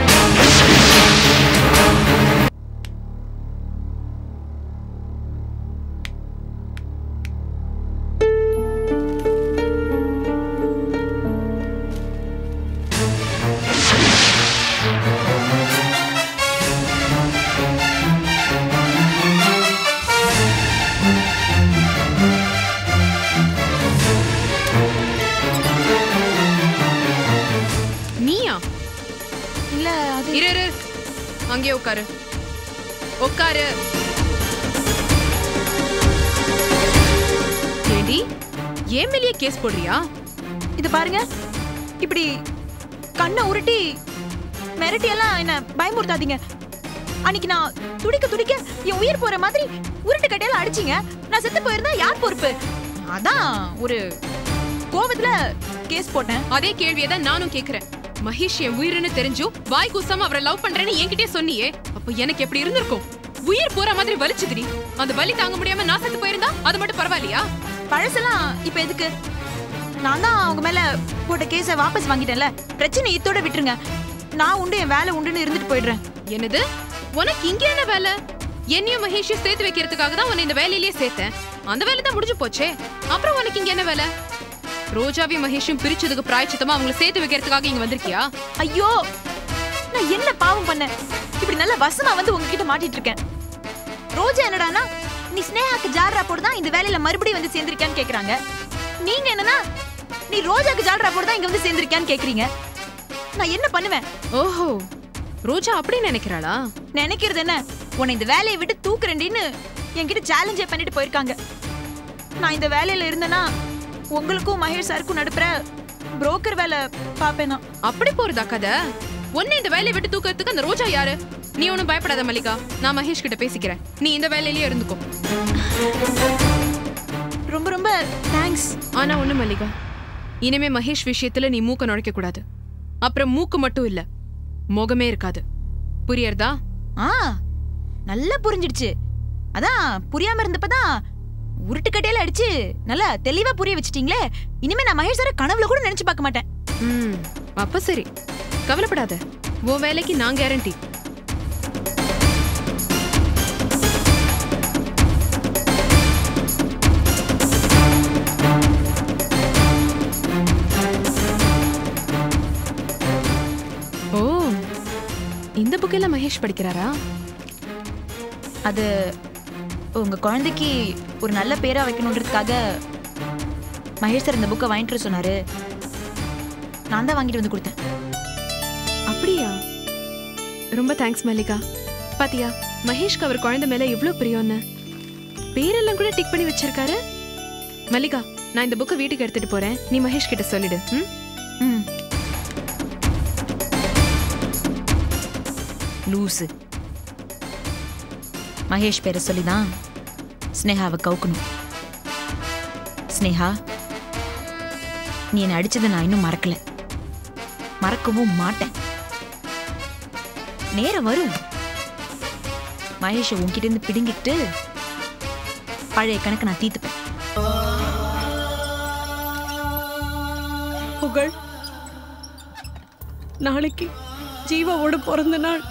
நீயா இல்ல அது இரு இரு அங்கேயே உட்காரு உட்காரு ஏடி ஏன் மேலேயே கேஸ் போடுறியா இது பாருங்க இப்படி கண்ணை உருட்டி மிரட்டி எல்லாம் என்ன பயமுறுத்தாதீங்க அன்னைக்கு நான் துடிக்க துடிக்க என் உயிர் போற மாதிரி உருட்டு கட்டையில அடிச்சீங்க நான் செத்து போயிருந்தா யார் பொறுப்பு அதான் ஒரு கோவத்துல கேஸ் போட்டேன் அதே கேள்வியை தான் நானும் கேக்குறேன் மகேஷ் என் உயிர்னு தெரிஞ்சும் வாய் கூசாம அவரை லவ் பண்றேன்னு என்கிட்டயே சொன்னியே அப்ப எனக்கு எப்படி இருந்திருக்கும் உயிர் போற மாதிரி வலிச்சுதுடி அந்த வலி தாங்க முடியாம நான் செத்து போயிருந்தா அது மட்டும் பரவாயில்லையா பழசெல்லாம் இப்ப எதுக்கு நான் தான் அவங்க மேல போட்ட கேஸை வாபஸ் வாங்கிட்டேன்ல பிரச்சனை இத்தோட விட்டுருங்க நான் உண்டு என் வேலை உண்டுன்னு இருந்துட்டு போயிடுறேன் என்னது உனக்கு இங்க என்ன வேலை என்னையும் மகேஷையும் சேர்த்து வைக்கிறதுக்காக தான் உன்னை இந்த வேலையிலேயே சேர்த்தேன் அந்த வேலை தான் முடிஞ்சு போச்சே அப்புறம் உனக்கு இங்க என்ன வேலை ரோஜாவையும் மகேஷும் பிரிச்சதுக்கு பிராய்ச்சித்தமா அவங்கள சேர்த்து வைக்கிறதுக்காக இங்க வந்திருக்கியா ஐயோ நான் என்ன பாவம் பண்ணேன் இப்படி நல்ல வசமா வந்து உங்ககிட்ட மாட்டிட்டு இருக்கேன் ரோஜா என்னடானா நீ ஸ்னேகாக்கு ஜால்ரா போட்டு தான் இந்த வேலையில மறுபடியும் வந்து சேர்ந்திருக்கியான்னு கேக்குறாங்க நீங்க என்னன்னா நீ ரோஜாக்கு ஜால்ரா போட்டு தான் இங்க வந்து சேர்ந்திருக்கியான்னு கேக்குறீங்க நான் என்ன பண்ணுவேன் ஓஹோ ரோஜா அப்படி நினைக்கிறாளா நினைக்கிறது என்ன உன்னை இந்த வேலையை விட்டு தூக்குறேன்டின்னு என்கிட்ட சேலஞ்சே பண்ணிட்டு போயிருக்காங்க நான் இந்த வேலையில இருந்தேன்னா உங்களுக்கும் மகேஷ் சாருக்கும் நடுப்புற புரோக்கர் வேலை பாப்பேனா அப்படி போறதா கதை உன்னை இந்த வேலையை விட்டு தூக்கிறதுக்கு அந்த ரோஜா யாரு நீ ஒன்னும் பயப்படாத மல்லிகா நான் மகேஷ் கிட்ட பேசிக்கிறேன் நீ இந்த வேலையிலேயே இருந்துக்கோ ரொம்ப ரொம்ப தேங்க்ஸ் ஆனா ஒண்ணு மல்லிகா இனிமே மகேஷ் விஷயத்துல நீ மூக்க நுழைக்க கூடாது அப்புறம் மூக்கு மட்டும் இல்ல முகமே இருக்காது புரியறதா ஆ நல்லா புரிஞ்சிடுச்சு அதான் புரியாம இருந்தப்பதான் உருட்டுக்கட்டையில அடிச்சு நல்லா தெளிவா புரிய வச்சிட்டீங்களே இனிமே நான் மகேஷ் சார கனவுல கூட நினைச்சு பார்க்க மாட்டேன் ம் அப்ப சரி கவலைப்படாத உன் வேலைக்கு நான் கேரண்டி ஓ இந்த புக்கெல்லாம் மகேஷ் படிக்கிறாரா அது உங்க குழந்தைக்கு ஒரு நல்ல பேரா வைக்கணுன்றதுக்காக மகேஷ் சார் இந்த புக்கை வாங்கிட்டு வர சொன்னாரு நான் தான் வாங்கிட்டு வந்து கொடுத்தேன் அப்படியா ரொம்ப தேங்க்ஸ் மல்லிகா பாத்தியா மகேஷ்க்கு அவர் குழந்தை மேல எவ்வளவு பிரியம்னு பேரெல்லாம் கூட டிக் பண்ணி வச்சிருக்காரு மல்லிகா நான் இந்த புக்கை வீட்டுக்கு எடுத்துட்டு போறேன் நீ மகேஷ் கிட்ட சொல்லிடு ம்? ம் லூசு மகேஷ் பேரை சொல்லிதான் ஸ்னேகாவை கவுக்கணும் ஸ்னேகா நீ என்னை அடிச்சதை நான் இன்னும் மறக்கல மறக்கவும் மாட்டேன் நேரம் வரும் மகேஷை உன்கிட்ட இருந்து பிடுங்கிட்டு பழைய கணக்கு நான் தீர்த்துப்பேன் புகழ் நாளைக்கு ஜீவாவோட பிறந்த நாள்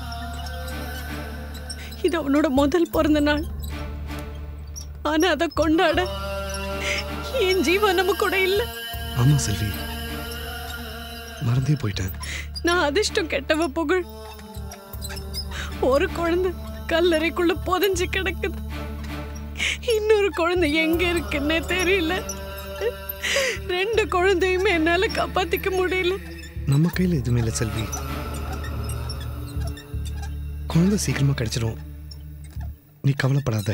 இது அவனோட முதல் பிறந்த நாள் ஆனா அதை கொண்டாட என் ஜீவா நம்ம கூட இல்ல ஆமா செல்வி மறந்தே போயிட்டேன் நான் அதிர்ஷ்டம் கெட்டவ புகழ் ஒரு குழந்தை கல்லறைக்குள்ள புதைஞ்சு கிடக்குது இன்னொரு குழந்தை எங்க இருக்குன்னே தெரியல ரெண்டு குழந்தையுமே என்னால காப்பாத்திக்க முடியல நம்ம கையில் எதுவுமே இல்லை செல்வி குழந்தை சீக்கிரமா கிடைச்சிடும் நீ கவலைப்படாத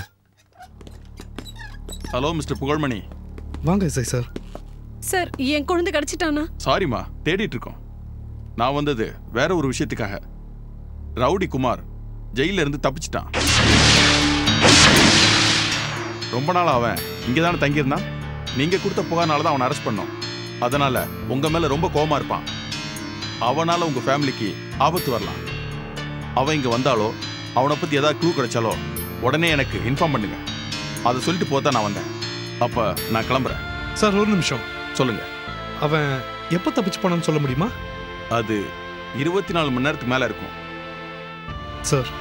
ஹலோ மிஸ்டர் புகழ்மணி வாங்க எஸ்ஐ சார் சார் என் குழந்தை கிடைச்சிட்டானா சாரிம்மா தேடிட்டு இருக்கோம் நான் வந்தது வேற ஒரு விஷயத்துக்காக ரவுடி குமார் ஜெயில இருந்து தப்பிச்சிட்டான் ரொம்ப நாள் அவன் இங்கே தானே தங்கியிருந்தான் நீங்க கொடுத்த புகார்னால தான் அவனை அரெஸ்ட் பண்ணோம் அதனால உங்க மேல ரொம்ப கோவமா இருப்பான் அவனால உங்க ஃபேமிலிக்கு ஆபத்து வரலாம் அவன் இங்க வந்தாலோ அவனை பத்தி ஏதாவது க்ளூ கிடைச்சாலோ உடனே எனக்கு இன்ஃபார்ம் பண்ணுங்க அதை சொல்லிட்டு போதான் நான் வந்தேன் அப்ப நான் கிளம்புறேன் சார் ஒரு நிமிஷம் சொல்லுங்க அவன் எப்போ தப்பிச்சு போனான்னு சொல்ல முடியுமா அது இருபத்தி நாலு மணி நேரத்துக்கு மேல இருக்கும் சார்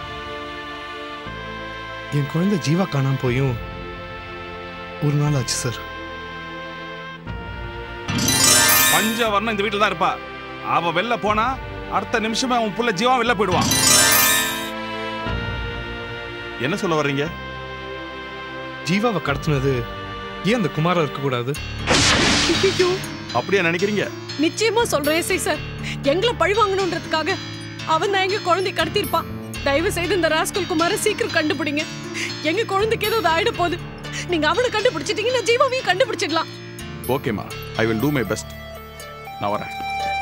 என் குழந்தை ஜீவா காணாம போயும் ஒரு நாள் ஆச்சு சார் பஞ்சவர்ணம் இந்த வீட்டில் தான் இருப்பா அவ வெளில போனா அடுத்த நிமிஷமே அவன் புள்ள ஜீவா வெளில போயிடுவான் என்ன சொல்ல வர்றீங்க ஜீவாவை கடத்தினது ஏன் அந்த குமாரா இருக்கக்கூடாது ஐயோ அப்படியா நினைக்கிறீங்க நிச்சயமா சொல்றேன் எஸ்ஐ சார் எங்களை பழி வாங்கணுன்றதுக்காக அவன் தான் எங்க குழந்தை கடத்திருப்பான் தயவு செய்து இந்த ராஸ்கல் குமார சீக்கிரம் கண்டுபிடிங்க எங்க குழந்தைக்கு ஏதோ ஆயிட போகுது நீங்க அவனை கண்டுபிடிச்சிட்டீங்கன்னா ஜீவாவையும் கண்டுபிடிச்சிடலாம் ஓகேம்மா I will do my best நான் வரேன்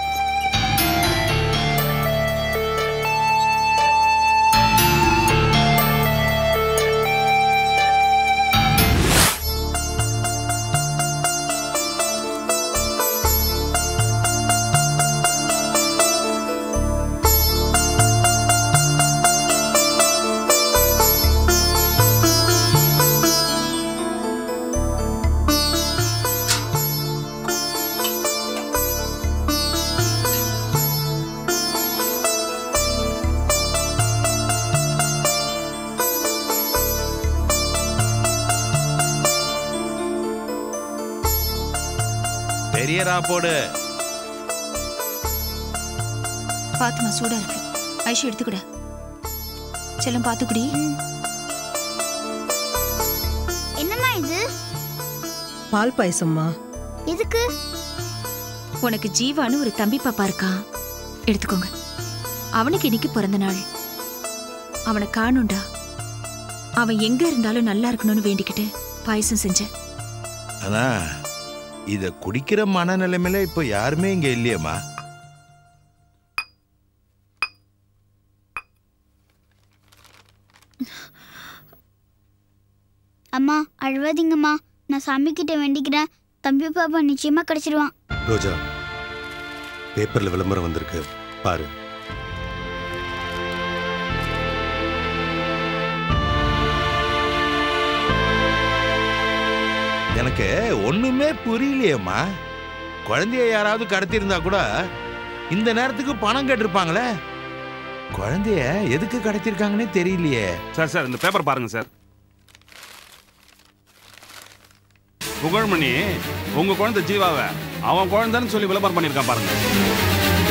பெரியரா போடு பாத்துமா சூடா இருக்கு ஐஷு எடுத்துக்கிட செல்லம் பாத்துக்குடி என்னம்மா இது பால் பாயசம்மா எதுக்கு உனக்கு ஜீவான்னு ஒரு தம்பி பாப்பா இருக்கான் எடுத்துக்கோங்க அவனுக்கு இன்னைக்கு பிறந்த நாள் அவனை காணும்டா அவன் எங்க இருந்தாலும் நல்லா இருக்கணும்னு வேண்டிக்கிட்டு பாயசம் செஞ்சேன் ஆனா இத குடிக்கிற மனநிலைமையில இப்போ யாருமே இங்க இல்லையேம்மா அம்மா அழுவாதீங்கம்மா நான் சாமி கிட்ட வேண்டிக்கிறேன் தம்பி பாப்பா நிச்சயமா கிடைச்சிடுவான் ரோஜா பேப்பர்ல விளம்பரம் வந்திருக்கு பாரு எனக்கு ஒண்ணுமே புரியலையேம்மா குழந்தைய யாராவது கடத்தியிருந்தா கூட இந்த நேரத்துக்கு பணம் கேட்டிருப்பாங்களே குழந்தைய எதுக்கு கடத்திருக்காங்கன்னே தெரியலையே சார் சார் இந்த பேப்பர் பாருங்க சார் புகழ்மணி உங்க குழந்தை ஜீவாவை அவன் குழந்தைன்னு சொல்லி விளம்பரம் பண்ணியிருக்கான் பாருங்க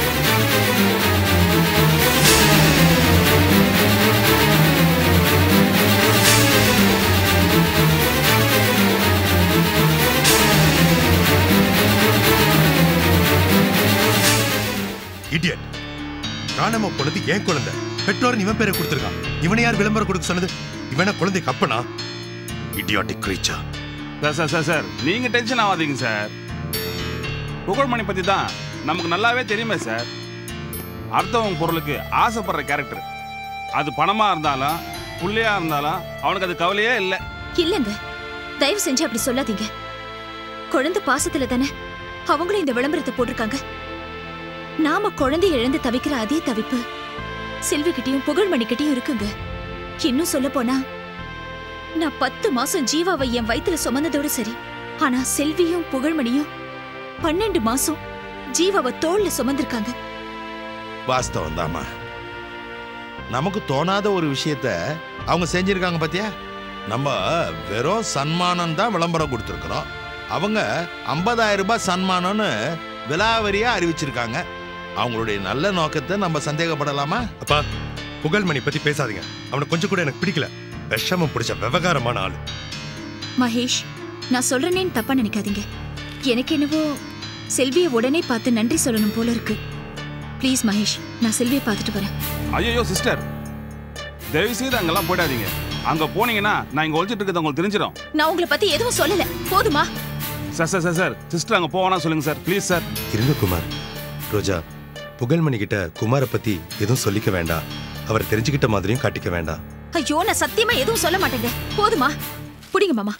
இடியட் காணாம போனது ஏன் குழந்தை பெற்றோர் இவன் பேரை கொடுத்துருக்கான் இவனை யார் விளம்பரம் கொடுக்க சொன்னது இவன குழந்தைக்கு அப்பனா இடியாட்டிக் கிரீச்சா சார் சார் சார் சார் நீங்க டென்ஷன் ஆகாதீங்க சார் புகழ்மணி பத்தி தான் நமக்கு நல்லாவே தெரியுமே சார் அடுத்தவங்க பொருளுக்கு ஆசைப்படுற கேரக்டர் அது பணமா இருந்தாலும் புள்ளையா இருந்தாலும் அவனுக்கு அது கவலையே இல்லை இல்லங்க தயவு செஞ்சு அப்படி சொல்லாதீங்க குழந்தை பாசத்துல தானே அவங்களும் இந்த விளம்பரத்தை போட்டிருக்காங்க நாம குழந்தைய இழந்து தவிக்கிற அதே தவிப்பு செல்வி கிட்டயும் புகழ்மணி கிட்டயும் இருக்குங்க இன்னும் சொல்ல போனா நான் பத்து மாசம் ஜீவாவை என் வயித்துல சுமந்ததோட சரி ஆனா செல்வியும் புகழ்மணியும் பன்னெண்டு மாசம் ஜீவாவை தோல்ல சுமந்திருக்காங்க வாஸ்தவம் தாமா நமக்கு தோணாத ஒரு விஷயத்த அவங்க செஞ்சிருக்காங்க பாத்தியா நம்ம வெறும் சன்மானம் தான் விளம்பரம் கொடுத்துருக்குறோம் அவங்க 50000 ரூபாய் சன்மானம்னு விலாவரியா அறிவிச்சிருக்காங்க அவங்களுடைய நல்ல நோக்கத்தை நம்ம சந்தேகப்படலாமா அப்பா புகழ்மணி பத்தி பேசாதீங்க அவனை கொஞ்சம் கூட எனக்கு பிடிக்கல விஷமம் பிடிச்ச விவகாரமான ஆளு மகேஷ் நான் சொல்றேனேன்னு தப்பா நினைக்காதீங்க எனக்கு என்னவோ செல்வியை உடனே பார்த்து நன்றி சொல்லணும் போல இருக்கு ப்ளீஸ் மகேஷ் நான் செல்வியை பார்த்துட்டு வரேன் ஐயோ சிஸ்டர் தயவு செய்து அங்கெல்லாம் போயிடாதீங்க அங்க போனீங்கன்னா நான் இங்க ஒழிச்சிட்டு இருக்கிறது உங்களுக்கு தெரிஞ்சிடும் நான் உங்களை பத்தி எதுவும் சொல்லல போதுமா sir sir sir sir sister அங்க போவானா சொல்லுங்க சார் ப்ளீஸ் சார் இருங்க குமார் ரோஜா புகழ்மணி கிட்ட குமாரை பத்தி எதுவும் சொல்லிக்க வேண்டாம் அவர் தெரிஞ்சுக்கிட்ட மாதிரியும் காட்டிக்க வேண்டாம் ஐயோ நான் சத்தியமா எதுவும் சொல்ல மாட்டேங்க போதுமா புடிங்க மாமா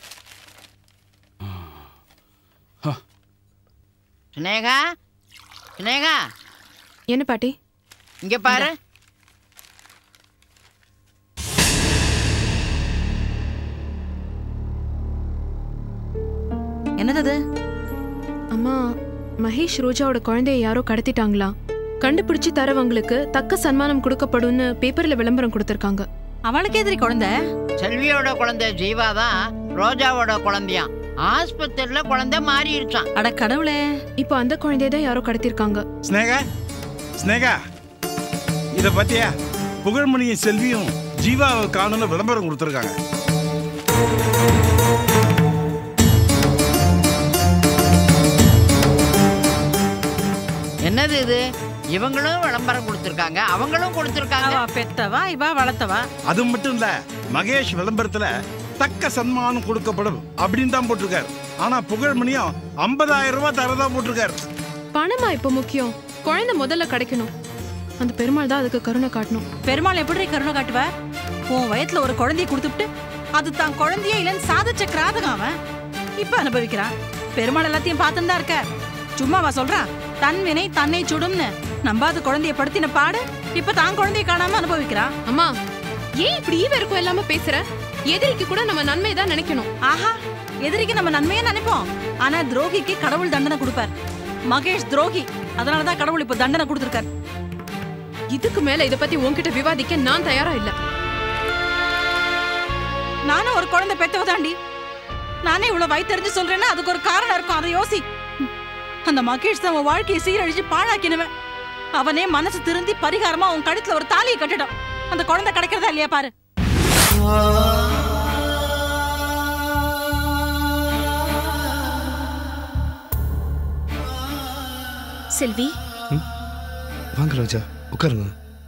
சினேகா சினேகா என்ன பாட்டி இங்க பாரு என்னது அது அம்மா மகேஷ் ரோஜாவோட குழந்தைய யாரோ கடத்திட்டாங்களாம் கண்டுபிடிச்சு தரவங்களுக்கு தக்க சன்மானம் கொடுக்கப்படும்னு பேப்பர்ல விளம்பரம் கொடுத்திருக்காங்க அவளுக்கு எதிரி குழந்தை செல்வியோட குழந்தை ஜீவா தான் ரோஜாவோட குழந்தையாம் ஆஸ்பத்திரியில குழந்தை மாறிடுச்சான் அட கடவுளே இப்போ அந்த குழந்தைய தான் யாரோ கடத்திருக்காங்க ஸ்னேகா ஸ்னேகா இத பத்தியா புகழ்மணியும் செல்வியும் ஜீவாவை காணும்னு விளம்பரம் கொடுத்துருக்காங்க என்னது இது இவங்களும் விளம்பரம் கொடுத்துருக்காங்க அவங்களும் கொடுத்துருக்காங்க பெத்தவா இவா வளர்த்தவா அது மட்டும் இல்ல மகேஷ் விளம்பரத்துல தக்க சன்மானம் கொடுக்கப்படும் அப்படின்னு தான் போட்டிருக்காரு ஆனா புகழ்மணியும் 50000 ரூபாய் தரதா போட்டிருக்காரு பணமா இப்போ முக்கியம் குழந்தை முதல்ல கிடைக்கணும் அந்த பெருமாள் தான் அதுக்கு கருணை காட்டணும் பெருமாள் எப்படி கருணை காட்டுவ உன் வயத்துல ஒரு குழந்தைய கொடுத்துட்டு அது தான் குழந்தையே இல்லைன்னு சாதிச்ச கிராதகம் அவன் இப்ப அனுபவிக்கிறான் பெருமாள் எல்லாத்தையும் பார்த்துன்னு தான் இருக்க சும்மாவா சொல்றான் தன் வினை தன்னை சுடும்னு நம்பாத குழந்தைய படுத்தின பாடு இப்ப தான் குழந்தைய காணாம அனுபவிக்கிறான் அம்மா ஏன் இப்படி ஈவருக்கும் இல்லாம பேசுற எதிரிக்கு கூட நம்ம நன்மை தான் நினைக்கணும் ஆஹா எதிரிக்கு நம்ம நன்மையை நினைப்போம் ஆனா துரோகிக்கு கடவுள் தண்டனை கொடுப்பார் மகேஷ் துரோகி அதனாலதான் கடவுள் இப்ப தண்டனை கொடுத்திருக்கார் இதுக்கு மேல இத பத்தி உன்கிட்ட விவாதிக்க நான் தயாரா இல்ல நானும் ஒரு குழந்தை பெத்தவ தாண்டி நானே இவ்வளவு வயித்தெறிஞ்சு சொல்றேன்னா அதுக்கு ஒரு காரணம் இருக்கும் அதை யோசி அந்த மகேஷ் தான் உன் வாழ்க்கையை சீரழிச்சு பாழாக்கினவன் அவனே மனசு திருந்தி பரிகாரமா உன் கழுத்துல ஒரு தாலியை கட்டிடும் அந்த குழந்தை கிடைக்கிறதா இல்லையா பாரு செல்வி வாங்க ரோஜா உட்காருங்க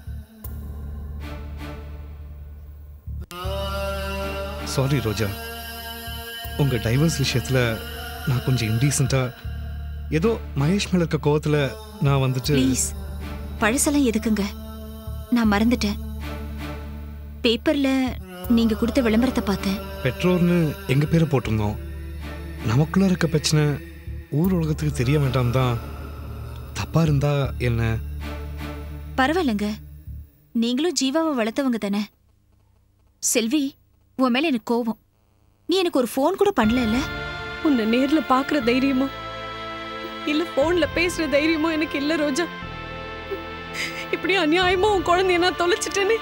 சாரி ரோஜா உங்க டைவர்ஸ் விஷயத்துல நான் கொஞ்சம் இன்டீசெண்டா ஏதோ மகேஷ் மேல இருக்க கோவத்துல நான் வந்துட்டு ப்ளீஸ் பழசெல்லாம் எதுக்குங்க நான் மறந்துட்டேன் பேப்பர்ல நீங்க கொடுத்த விளம்பரத்தை பார்த்தேன் பெற்றோர்னு எங்க பேரை போட்டிருந்தோம் நமக்குள்ள இருக்க பிரச்சனை ஊர் உலகத்துக்கு தெரிய வேண்டாம் தான் தப்பா இருந்தா என்ன பரவாயில்லைங்க நீங்களும் ஜீவாவை வளர்த்தவங்க தானே செல்வி உன் மேல எனக்கு கோவம் நீ எனக்கு ஒரு ஃபோன் கூட பண்ணல உன்னை நேர்ல பாக்குற தைரியமோ இல்ல போன்ல பேசுற தைரியமோ எனக்கு இல்ல ரோஜா இப்படி அநியாயமா உன் குழந்தைய நான் தொலைச்சிட்டேனே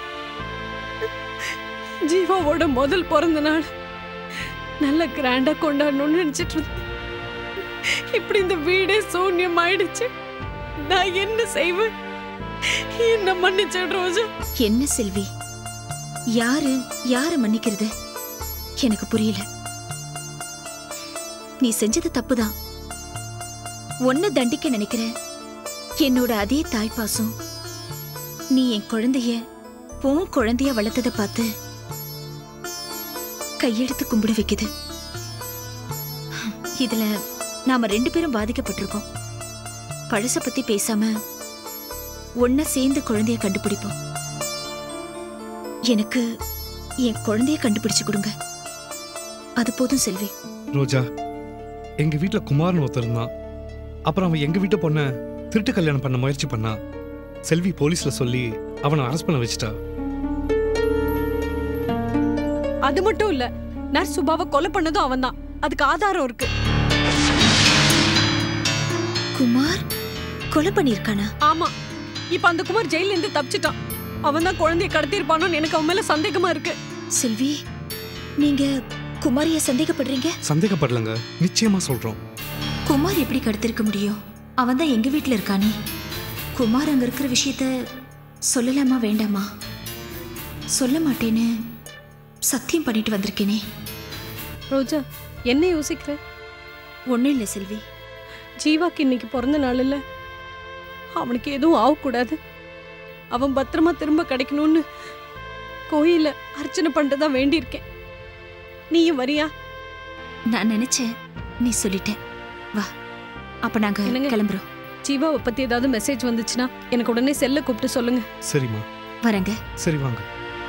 ஜீவாவோட முதல் பிறந்த நாள் நல்ல கிராண்டா கொண்டாடணும்னு நினைச்சிட்டு இருந்தேன் இப்படி இந்த வீடே சூன்யம் ஆயிடுச்சு நான் என்ன செய்வேன் என்ன மன்னிச்சிடு ரோஜா என்ன செல்வி யாரு யார மன்னிக்கிறது எனக்கு புரியல நீ செஞ்சது தப்புதான் ஒன்ன தண்டிக்க நினைக்கிற என்னோட அதே தாய்ப்பாசம் நீ என் குழந்தைய உன் குழந்தைய வளர்த்ததை பார்த்து கையெடுத்து கும்பிட வைக்குது இதுல நாம ரெண்டு பேரும் பாதிக்கப்பட்டிருக்கோம் பழச பத்தி பேசாம ஒன்ன சேர்ந்து குழந்தைய கண்டுபிடிப்போம் எனக்கு என் குழந்தைய கண்டுபிடிச்சு கொடுங்க அது போதும் செல்வி ரோஜா எங்க வீட்ல குமார்னு ஒருத்தர் இருந்தான் அப்புறம் அவன் எங்க வீட்டு பொண்ண திருட்டு கல்யாணம் பண்ண முயற்சி பண்ணான் செல்வி போலீஸ்ல சொல்லி அவனை அரெஸ்ட் பண்ண வச்சுட்டா அது மட்டும் இல்ல நர்ஸ் சுபாவை கொலை பண்ணதும் அவன்தான் அதுக்கு ஆதாரம் இருக்கு குமார் கொலை பண்ணிருக்கானா ஆமா இப்ப அந்த குமார் ஜெயில இருந்து தப்பிச்சிட்டான் அவன் தான் குழந்தைய கடத்திருப்பானோன்னு எனக்கு அவன் மேல சந்தேகமா இருக்கு செல்வி நீங்க குமாரிய சந்தேகப்படுறீங்க சந்தேகப்படலங்க நிச்சயமா சொல்றோம் குமார் எப்படி கடத்திருக்க முடியும் அவன் தான் எங்க வீட்ல இருக்கானே குமார் அங்க இருக்கிற விஷயத்த சொல்லலாமா வேண்டாமா சொல்ல மாட்டேன்னு சத்தியம் பண்ணிட்டு வந்திருக்கேனே ரோஜா என்ன யோசிக்கிற ஒன்றும் இல்லை செல்வி ஜீவாக்கு இன்னைக்கு பிறந்த நாள் இல்ல அவனுக்கு எதுவும் ஆகக்கூடாது அவன் பத்திரமா திரும்ப கிடைக்கணும்னு கோயில அர்ச்சனை பண்ணிட்டு தான் வேண்டியிருக்கேன் நீயும் வரியா நான் நினைச்சேன் நீ சொல்லிட்ட வா அப்ப நாங்க என்னங்க? கிளம்புறோம் ஜீவாவை பத்தி ஏதாவது மெசேஜ் வந்துச்சுன்னா எனக்கு உடனே செல்ல கூப்பிட்டு சொல்லுங்க சரிம்மா வரேங்க சரி வாங்க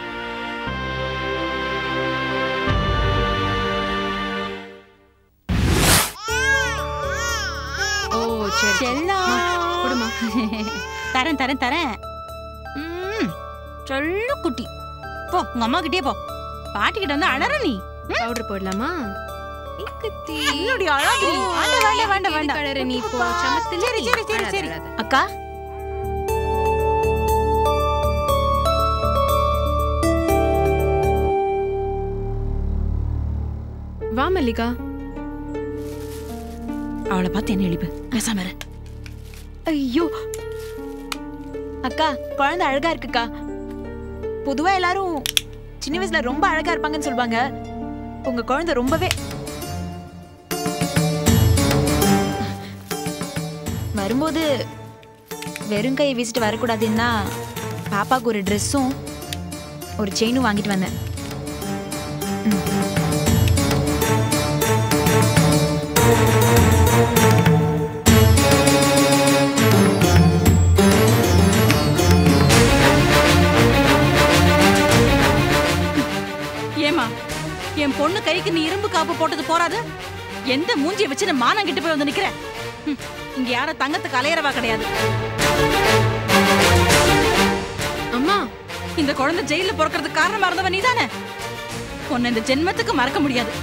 ஓ சரி செல்லம் கொடுமா தரேன் தரேன் தரேன் ம், சொல்லு குட்டி போ உங்க அம்மா கிட்டே போ பாட்டி கிட்ட வந்து அழற நீ பவுடர் போடலாமா என்னுடைய அழகு நீ. வேண்டாம், வேண்டாம், வேண்டாம், வேண்டாம். கலரு நீ இப்போ சமத்துல சரி, நீ. சரி, சரி, அழாத, சரி. அழாத. அக்கா வா மல்லிகா அவளை பார்த்து என்ன எழுப்பு பேசாம இரு. ஐயோ அக்கா குழந்தை அழகா இருக்குக்கா பொதுவா எல்லாரும் சின்ன வயசுல ரொம்ப அழகா இருப்பாங்கன்னு சொல்லுவாங்க உங்க குழந்தை ரொம்பவே வரும்போது வெறும் கையை வீசிட்டு வரக்கூடாதுன்னா பாப்பாவுக்கு ஒரு ட்ரெஸ்ஸும் ஒரு செயினும் வாங்கிட்டு வந்தேன் ஏமா என் பொண்ணு கைக்கு நீ இரும்பு காப்பு போட்டது போறாது எந்த மூஞ்சிய வச்சு நான் மானம் கிட்ட போய் வந்து நிக்கிறேன் ஹம், இங்க யாரும் தங்கத்துக்கு அலையறவா கிடையாது அம்மா இந்த குழந்தை ஜெயில பிறக்கிறதுக்கு காரணமா இருந்தவ நீதானே உன்னை இந்த ஜென்மத்துக்கு மறக்க முடியாது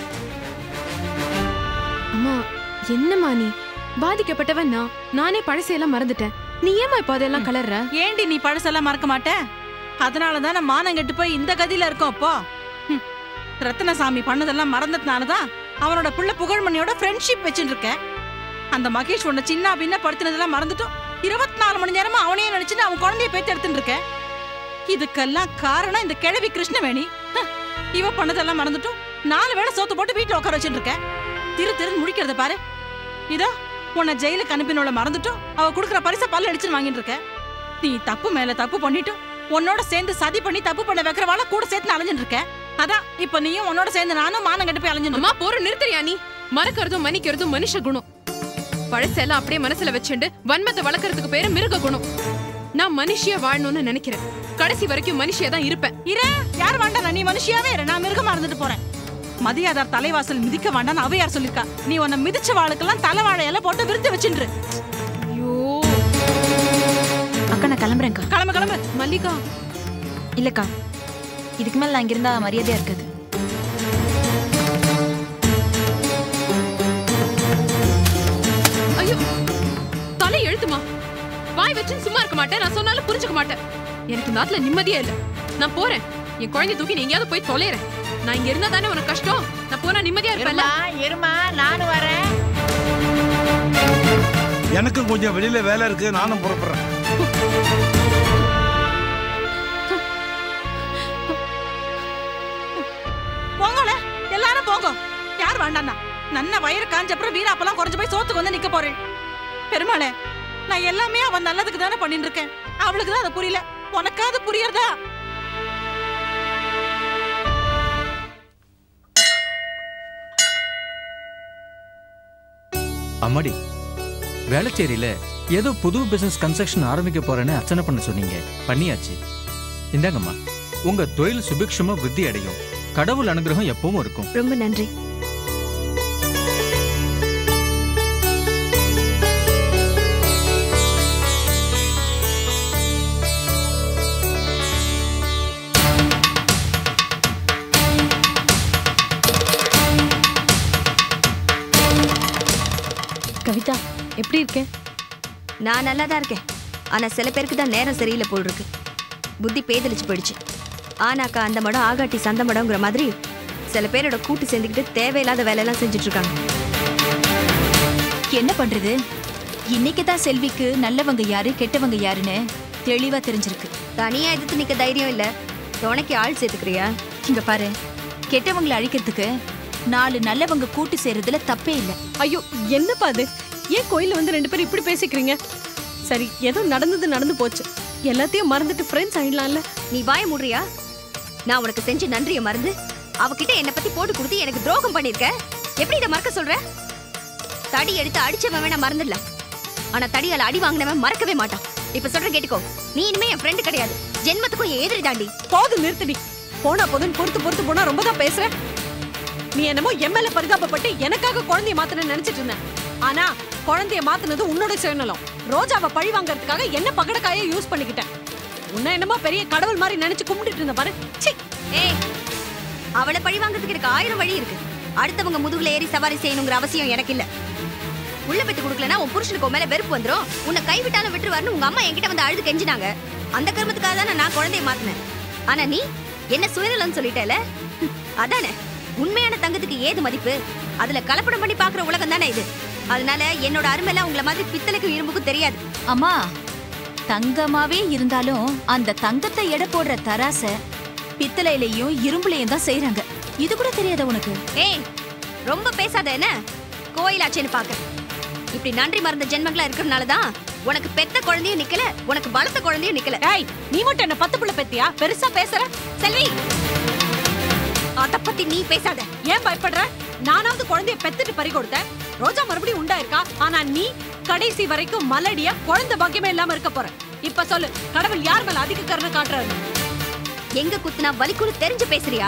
அம்மா என்னம்மா நீ பாதிக்கப்பட்டவன் நான் நானே பழசையெல்லாம் மறந்துட்டேன் நீ ஏமா இப்போ அதெல்லாம் கலர்ற ஏண்டி நீ பழசெல்லாம் மறக்க மாட்ட அதனால தான் நான் மானம் கெட்டு போய் இந்த கதியில இருக்கோம் அப்போ ஹம், ரத்தினசாமி பண்ணதெல்லாம் மறந்ததுனால தான் அவனோட பிள்ளை புகழ்மணியோட ஃப்ரெண்ட்ஷிப் வச்சுட்டு இருக்கேன் அந்த மகேஷ் உன்னை சின்ன பின்ன படுத்தினதெல்லாம் மறந்துட்டோம் இருபத்தி நாலு மணி நேரமா அவனையே நினைச்சுட்டு அவன் குழந்தைய பேத்து எடுத்துட்டு இருக்கேன் இதுக்கெல்லாம் காரணம் இந்த கிழவி கிருஷ்ணவேணி ஹ், இவ பண்ணதெல்லாம் மறந்துட்டோம் நாலு வேளை சோத்து போட்டு வீட்டுல உட்கார வச்சுட்டு இருக்கேன் திரு திரு முடிக்கிறத பாரு இதோ உன்னை ஜெயிலுக்கு அனுப்பினோட மறந்துட்டோம் அவ கொடுக்குற பரிசை பல்ல அடிச்சுன்னு வாங்கிட்டு இருக்க நீ தப்பு மேல தப்பு பண்ணிட்டும் உன்னோட சேர்ந்து சதி பண்ணி தப்பு பண்ண வைக்கிறவால கூட சேர்த்து அலைஞ்சிட்டு இருக்க அதான் இப்ப நீயும் உன்னோட சேர்ந்து நானும் மானம் கட்டு போய் அலைஞ்சிட்டு அம்மா போற நிறுத்துறியா நீ மறக்கறதும் மன்னிக்கிறதும் மனுஷ குணம் பழசெல்லாம் அப்படியே மனசுல வச்சுண்டு வன்மத்தை வளர்க்கறதுக்கு பேரு மிருக குணம் நான் மனுஷியா வாழணும்னு நினைக்கிறேன் கடைசி வரைக்கும் மனுஷியா தான் இருப்பேன் இரு யார் வேண்டாம் நீ மனுஷியாவே இரு நான் மிருகமா இருந்துட்டு போறேன் மதியாதார் தலைவாசல் மிதிக்க வேண்டாம்னு அவையார் சொல்லிருக்கா நீ உன்னை மிதிச்ச வாளுக்கெல்லாம் தலைவாழை எல்லாம் போட்டு விருந்து வச்சுன்று ஐயோ அக்கா நான் கிளம்புறேன்க்கா கிளம்பு கிளம்பு மல்லிகா இல்லக்கா இதுக்கு மேல நான் இங்க இருந்தா மரியாதையா இருக்காது ஐயோ தலை எழுத்துமா வாய் வச்சு சும்மா இருக்க மாட்டேன் நான் சொன்னாலும் புரிஞ்சுக்க மாட்டேன் எனக்கு இந்த நாட்டுல நிம்மதியே இல்ல நான் போறேன் என் குழந்தை தூக்கி நீ எங்கேயாவது போய் தொலைறேன் நான் இங்க இருந்தா தானே உனக்கு கஷ்டம் நான் போனா நிம்மதியா இருப்பேன்ல இருமா இருமா நானும் வரேன் எனக்கும் கொஞ்சம் வெளியில வேலை இருக்கு நானும் புறப்படுறேன் போங்கல எல்லாரும் போங்க யார் வேண்டாண்ணா நன்ன வயிறு காஞ்ச அப்புறம் வீராப்பெல்லாம் குறைஞ்சு போய் சோத்துக்கு வந்து நிக்க போறேன் பெருமாளே நான் எல்லாமே அவன் நல்லதுக்கு தானே பண்ணிட்டு இருக்கேன் அவளுக்கு தான் அது புரியல உனக்காவது புரியறதா அம்மாடி வேளச்சேரியில ஏதோ புது பிசினஸ் கன்ஸ்ட்ரக்ஷன் ஆரம்பிக்க போறேன்னு அர்ச்சனை பண்ண சொன்னீங்க பண்ணியாச்சு இந்தாங்கம்மா உங்க தொழில் சுபிக்ஷமா விருத்தி அடையும் கடவுள் அனுகிரகம் எப்பவும் இருக்கும் ரொம்ப நன்றி கீதா எப்படி இருக்கேன் நான் நல்லா தான் இருக்கேன் ஆனா சில பேருக்கு தான் நேரம் சரியில்லை போல் இருக்கு புத்தி பேதலிச்சு போயிடுச்சு ஆனாக்கா அந்த மடம் ஆகாட்டி சந்த மடங்கிற மாதிரி சில பேரோட கூட்டு சேர்ந்துக்கிட்டு தேவையில்லாத வேலையெல்லாம் செஞ்சுட்டு இருக்காங்க என்ன பண்றது இன்னைக்கு தான் செல்விக்கு நல்லவங்க யாரு கெட்டவங்க யாருன்னு தெளிவா தெரிஞ்சிருக்கு தனியா எதிர்த்து நிக்க தைரியம் இல்ல துணைக்கு ஆள் சேர்த்துக்கிறியா இங்க பாரு கெட்டவங்களை அழிக்கிறதுக்கு நாலு நல்லவங்க கூட்டு சேர்றதுல தப்பே இல்ல ஐயோ என்னப்பா அது ஏன் கோயில்ல வந்து ரெண்டு பேரும் இப்படி பேசிக்கிறீங்க சரி ஏதோ நடந்தது நடந்து போச்சு எல்லாத்தையும் மறந்துட்டு ஃப்ரெண்ட்ஸ் ஆயிடலாம்ல நீ வாய மூடுறியா நான் உனக்கு செஞ்ச நன்றியை மறந்து அவகிட்ட என்னை பத்தி போட்டு கொடுத்து எனக்கு துரோகம் பண்ணிருக்க எப்படி இதை மறக்க சொல்ற தடி எடுத்து அடிச்சவன் வேணா மறந்துடலாம் ஆனா தடியால அடி வாங்கினவன் மறக்கவே மாட்டான் இப்ப சொல்ற கேட்டுக்கோ நீ இனிமே என் ஃப்ரெண்டு கிடையாது ஜென்மத்துக்கும் என் எதிரி தாண்டி போதும் நிறுத்தடி போனா போதுன்னு பொறுத்து பொறுத்து போனா ரொம்ப தான் பேசுற நீ என்னமோ எம்எல்ஏ பரிதாபப்பட்டு எனக்காக குழந்தைய மாத்தணும்னு நினைச்சிட்டு இருந்தேன் ஆனா குழந்தைய மாத்துனது உன்னோட சுயநலம் ரோஜாவை பழி வாங்குறதுக்காக என்ன பகடக்காய யூஸ் பண்ணிக்கிட்டேன் உன்னை என்னமோ பெரிய கடவுள் மாதிரி நினைச்சு கும்பிட்டுட்டு இருந்த பாரு ச்சீ ஏய் அவளை பழி வாங்குறதுக்கு எனக்கு ஆயிரம் வழி இருக்கு அடுத்தவங்க முதுகுல ஏறி சவாரி செய்யணுங்கிற அவசியம் எனக்கு இல்ல உள்ள பெத்து கொடுக்கலனா உன் புருஷனுக்கு உன் மேல வெறுப்பு வந்துரும் உன்னை கைவிட்டாலும் விட்டுருவாருன்னு உங்க அம்மா என்கிட்ட வந்து அழுது கெஞ்சினாங்க அந்த கர்மத்துக்காக தானே நான் குழந்தைய மாத்தினேன் ஆனா நீ என்ன சுயநலம்னு சொல்லிட்டேல அதானே உண்மையான தங்கத்துக்கு ஏது மதிப்பு அதுல கலப்படம் பண்ணி பாக்குற உலகம் தானே இது அதனால என்னோட அருமைலாம் உங்களை மாதிரி பித்தளைக்கும் இரும்புக்கும் தெரியாது அம்மா தங்கமாவே இருந்தாலும் அந்த தங்கத்தை எடை போடுற தராச பித்தளையிலையும் இரும்புலையும் தான் செய்றாங்க இது கூட தெரியாத உனக்கு ஏய் ரொம்ப பேசாத என்ன கோயிலாச்சேன்னு பாக்க இப்படி நன்றி மறந்த ஜென்மங்களா இருக்கிறதுனால தான் உனக்கு பெத்த குழந்தையும் நிக்கல உனக்கு பலத்த குழந்தையும் நிக்கல ஏய் நீ மட்டும் என்ன பத்து பிள்ளை பெத்தியா பெருசா பேசுற செல்வி அத பத்தி நீ பேசாத ஏன் பயப்படுற நானாவது குழந்தைய பெத்துட்டு பறி கொடுத்தேன் ரோஜா மறுபடியும் உண்டா இருக்கா ஆனா நீ கடைசி வரைக்கும் மலடியா குழந்தை பாக்கியமே இல்லாம இருக்க போற இப்ப சொல்லு கடவுள் யார் மேல அதிக கருணை காட்டுறாரு எங்க குத்துனா வலிக்குன்னு தெரிஞ்சு பேசுறியா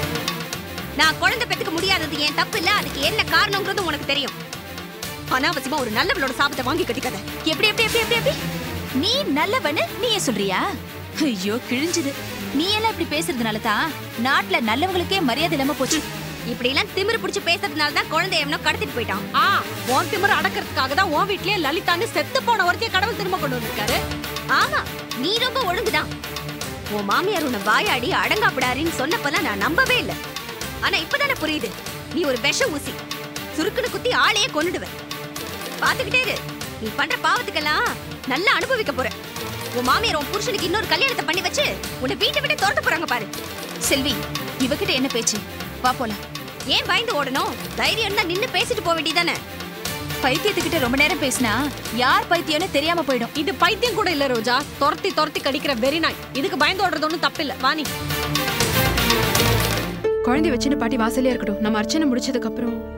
நான் குழந்தை பெத்துக்க முடியாதது ஏன் தப்பு இல்ல அதுக்கு என்ன காரணங்கிறது உனக்கு தெரியும் அனாவசியமா ஒரு நல்லவளோட சாபத்தை வாங்கி கட்டிக்காத எப்படி எப்படி எப்படி எப்படி எப்படி நீ நல்லவன்னு நீயே சொல்றியா ஐயோ கிழிஞ்சுது நீ எல்லாம் இப்படி பேசுறதுனால தான் நாட்டுல நல்லவங்களுக்கே மரியாதை இல்லாம போச்சு இப்படி எல்லாம் திமிரு பிடிச்சு பேசுறதுனால தான் குழந்தை எவனோ கடத்திட்டு போயிட்டான் ஆ உன் திமிர அடக்கிறதுக்காக தான் உன் வீட்லயே லலிதான்னு செத்து போன ஒருத்தைய கடவுள் திரும்ப கொண்டு வந்திருக்காரு ஆமா நீ ரொம்ப ஒழுங்குதான் உன் மாமியார் உன்னை வாயாடி அடங்காப்படாரின்னு சொன்னப்பெல்லாம் நான் நம்பவே இல்ல ஆனா இப்பதானே புரியுது நீ ஒரு விஷ ஊசி சுருக்குன்னு குத்தி ஆளையே கொன்னுடுவ பாத்துக்கிட்டே இரு நீ பண்ற பாவத்துக்கெல்லாம் நல்லா அனுபவிக்க போற உன் மாமியார் உன் புருஷனுக்கு இன்னொரு கல்யாணத்தை பண்ணி வச்சு உன்னை வீட்டை விட்டு துரத்த போறாங்க பாரு செல்வி இவகிட்ட என்ன பேச்சு வா போலாம் ஏன் பயந்து ஓடணும் தைரியம் இருந்தா நின்னு பேசிட்டு போக வேண்டியதானே பைத்தியத்துக்கிட்ட ரொம்ப நேரம் பேசினா யார் பைத்தியம்னு தெரியாம போயிடும் இது பைத்தியம் கூட இல்ல ரோஜா துரத்தி துரத்தி கடிக்கிற வெறி நாய் இதுக்கு பயந்து ஓடுறது ஒண்ணும் தப்பில்ல வாணி குழந்தை வச்சுன்னு பாட்டி வாசலே இருக்கட்டும் நம்ம அர்ச்சனை முடிச்சதுக்கு அப்புறம்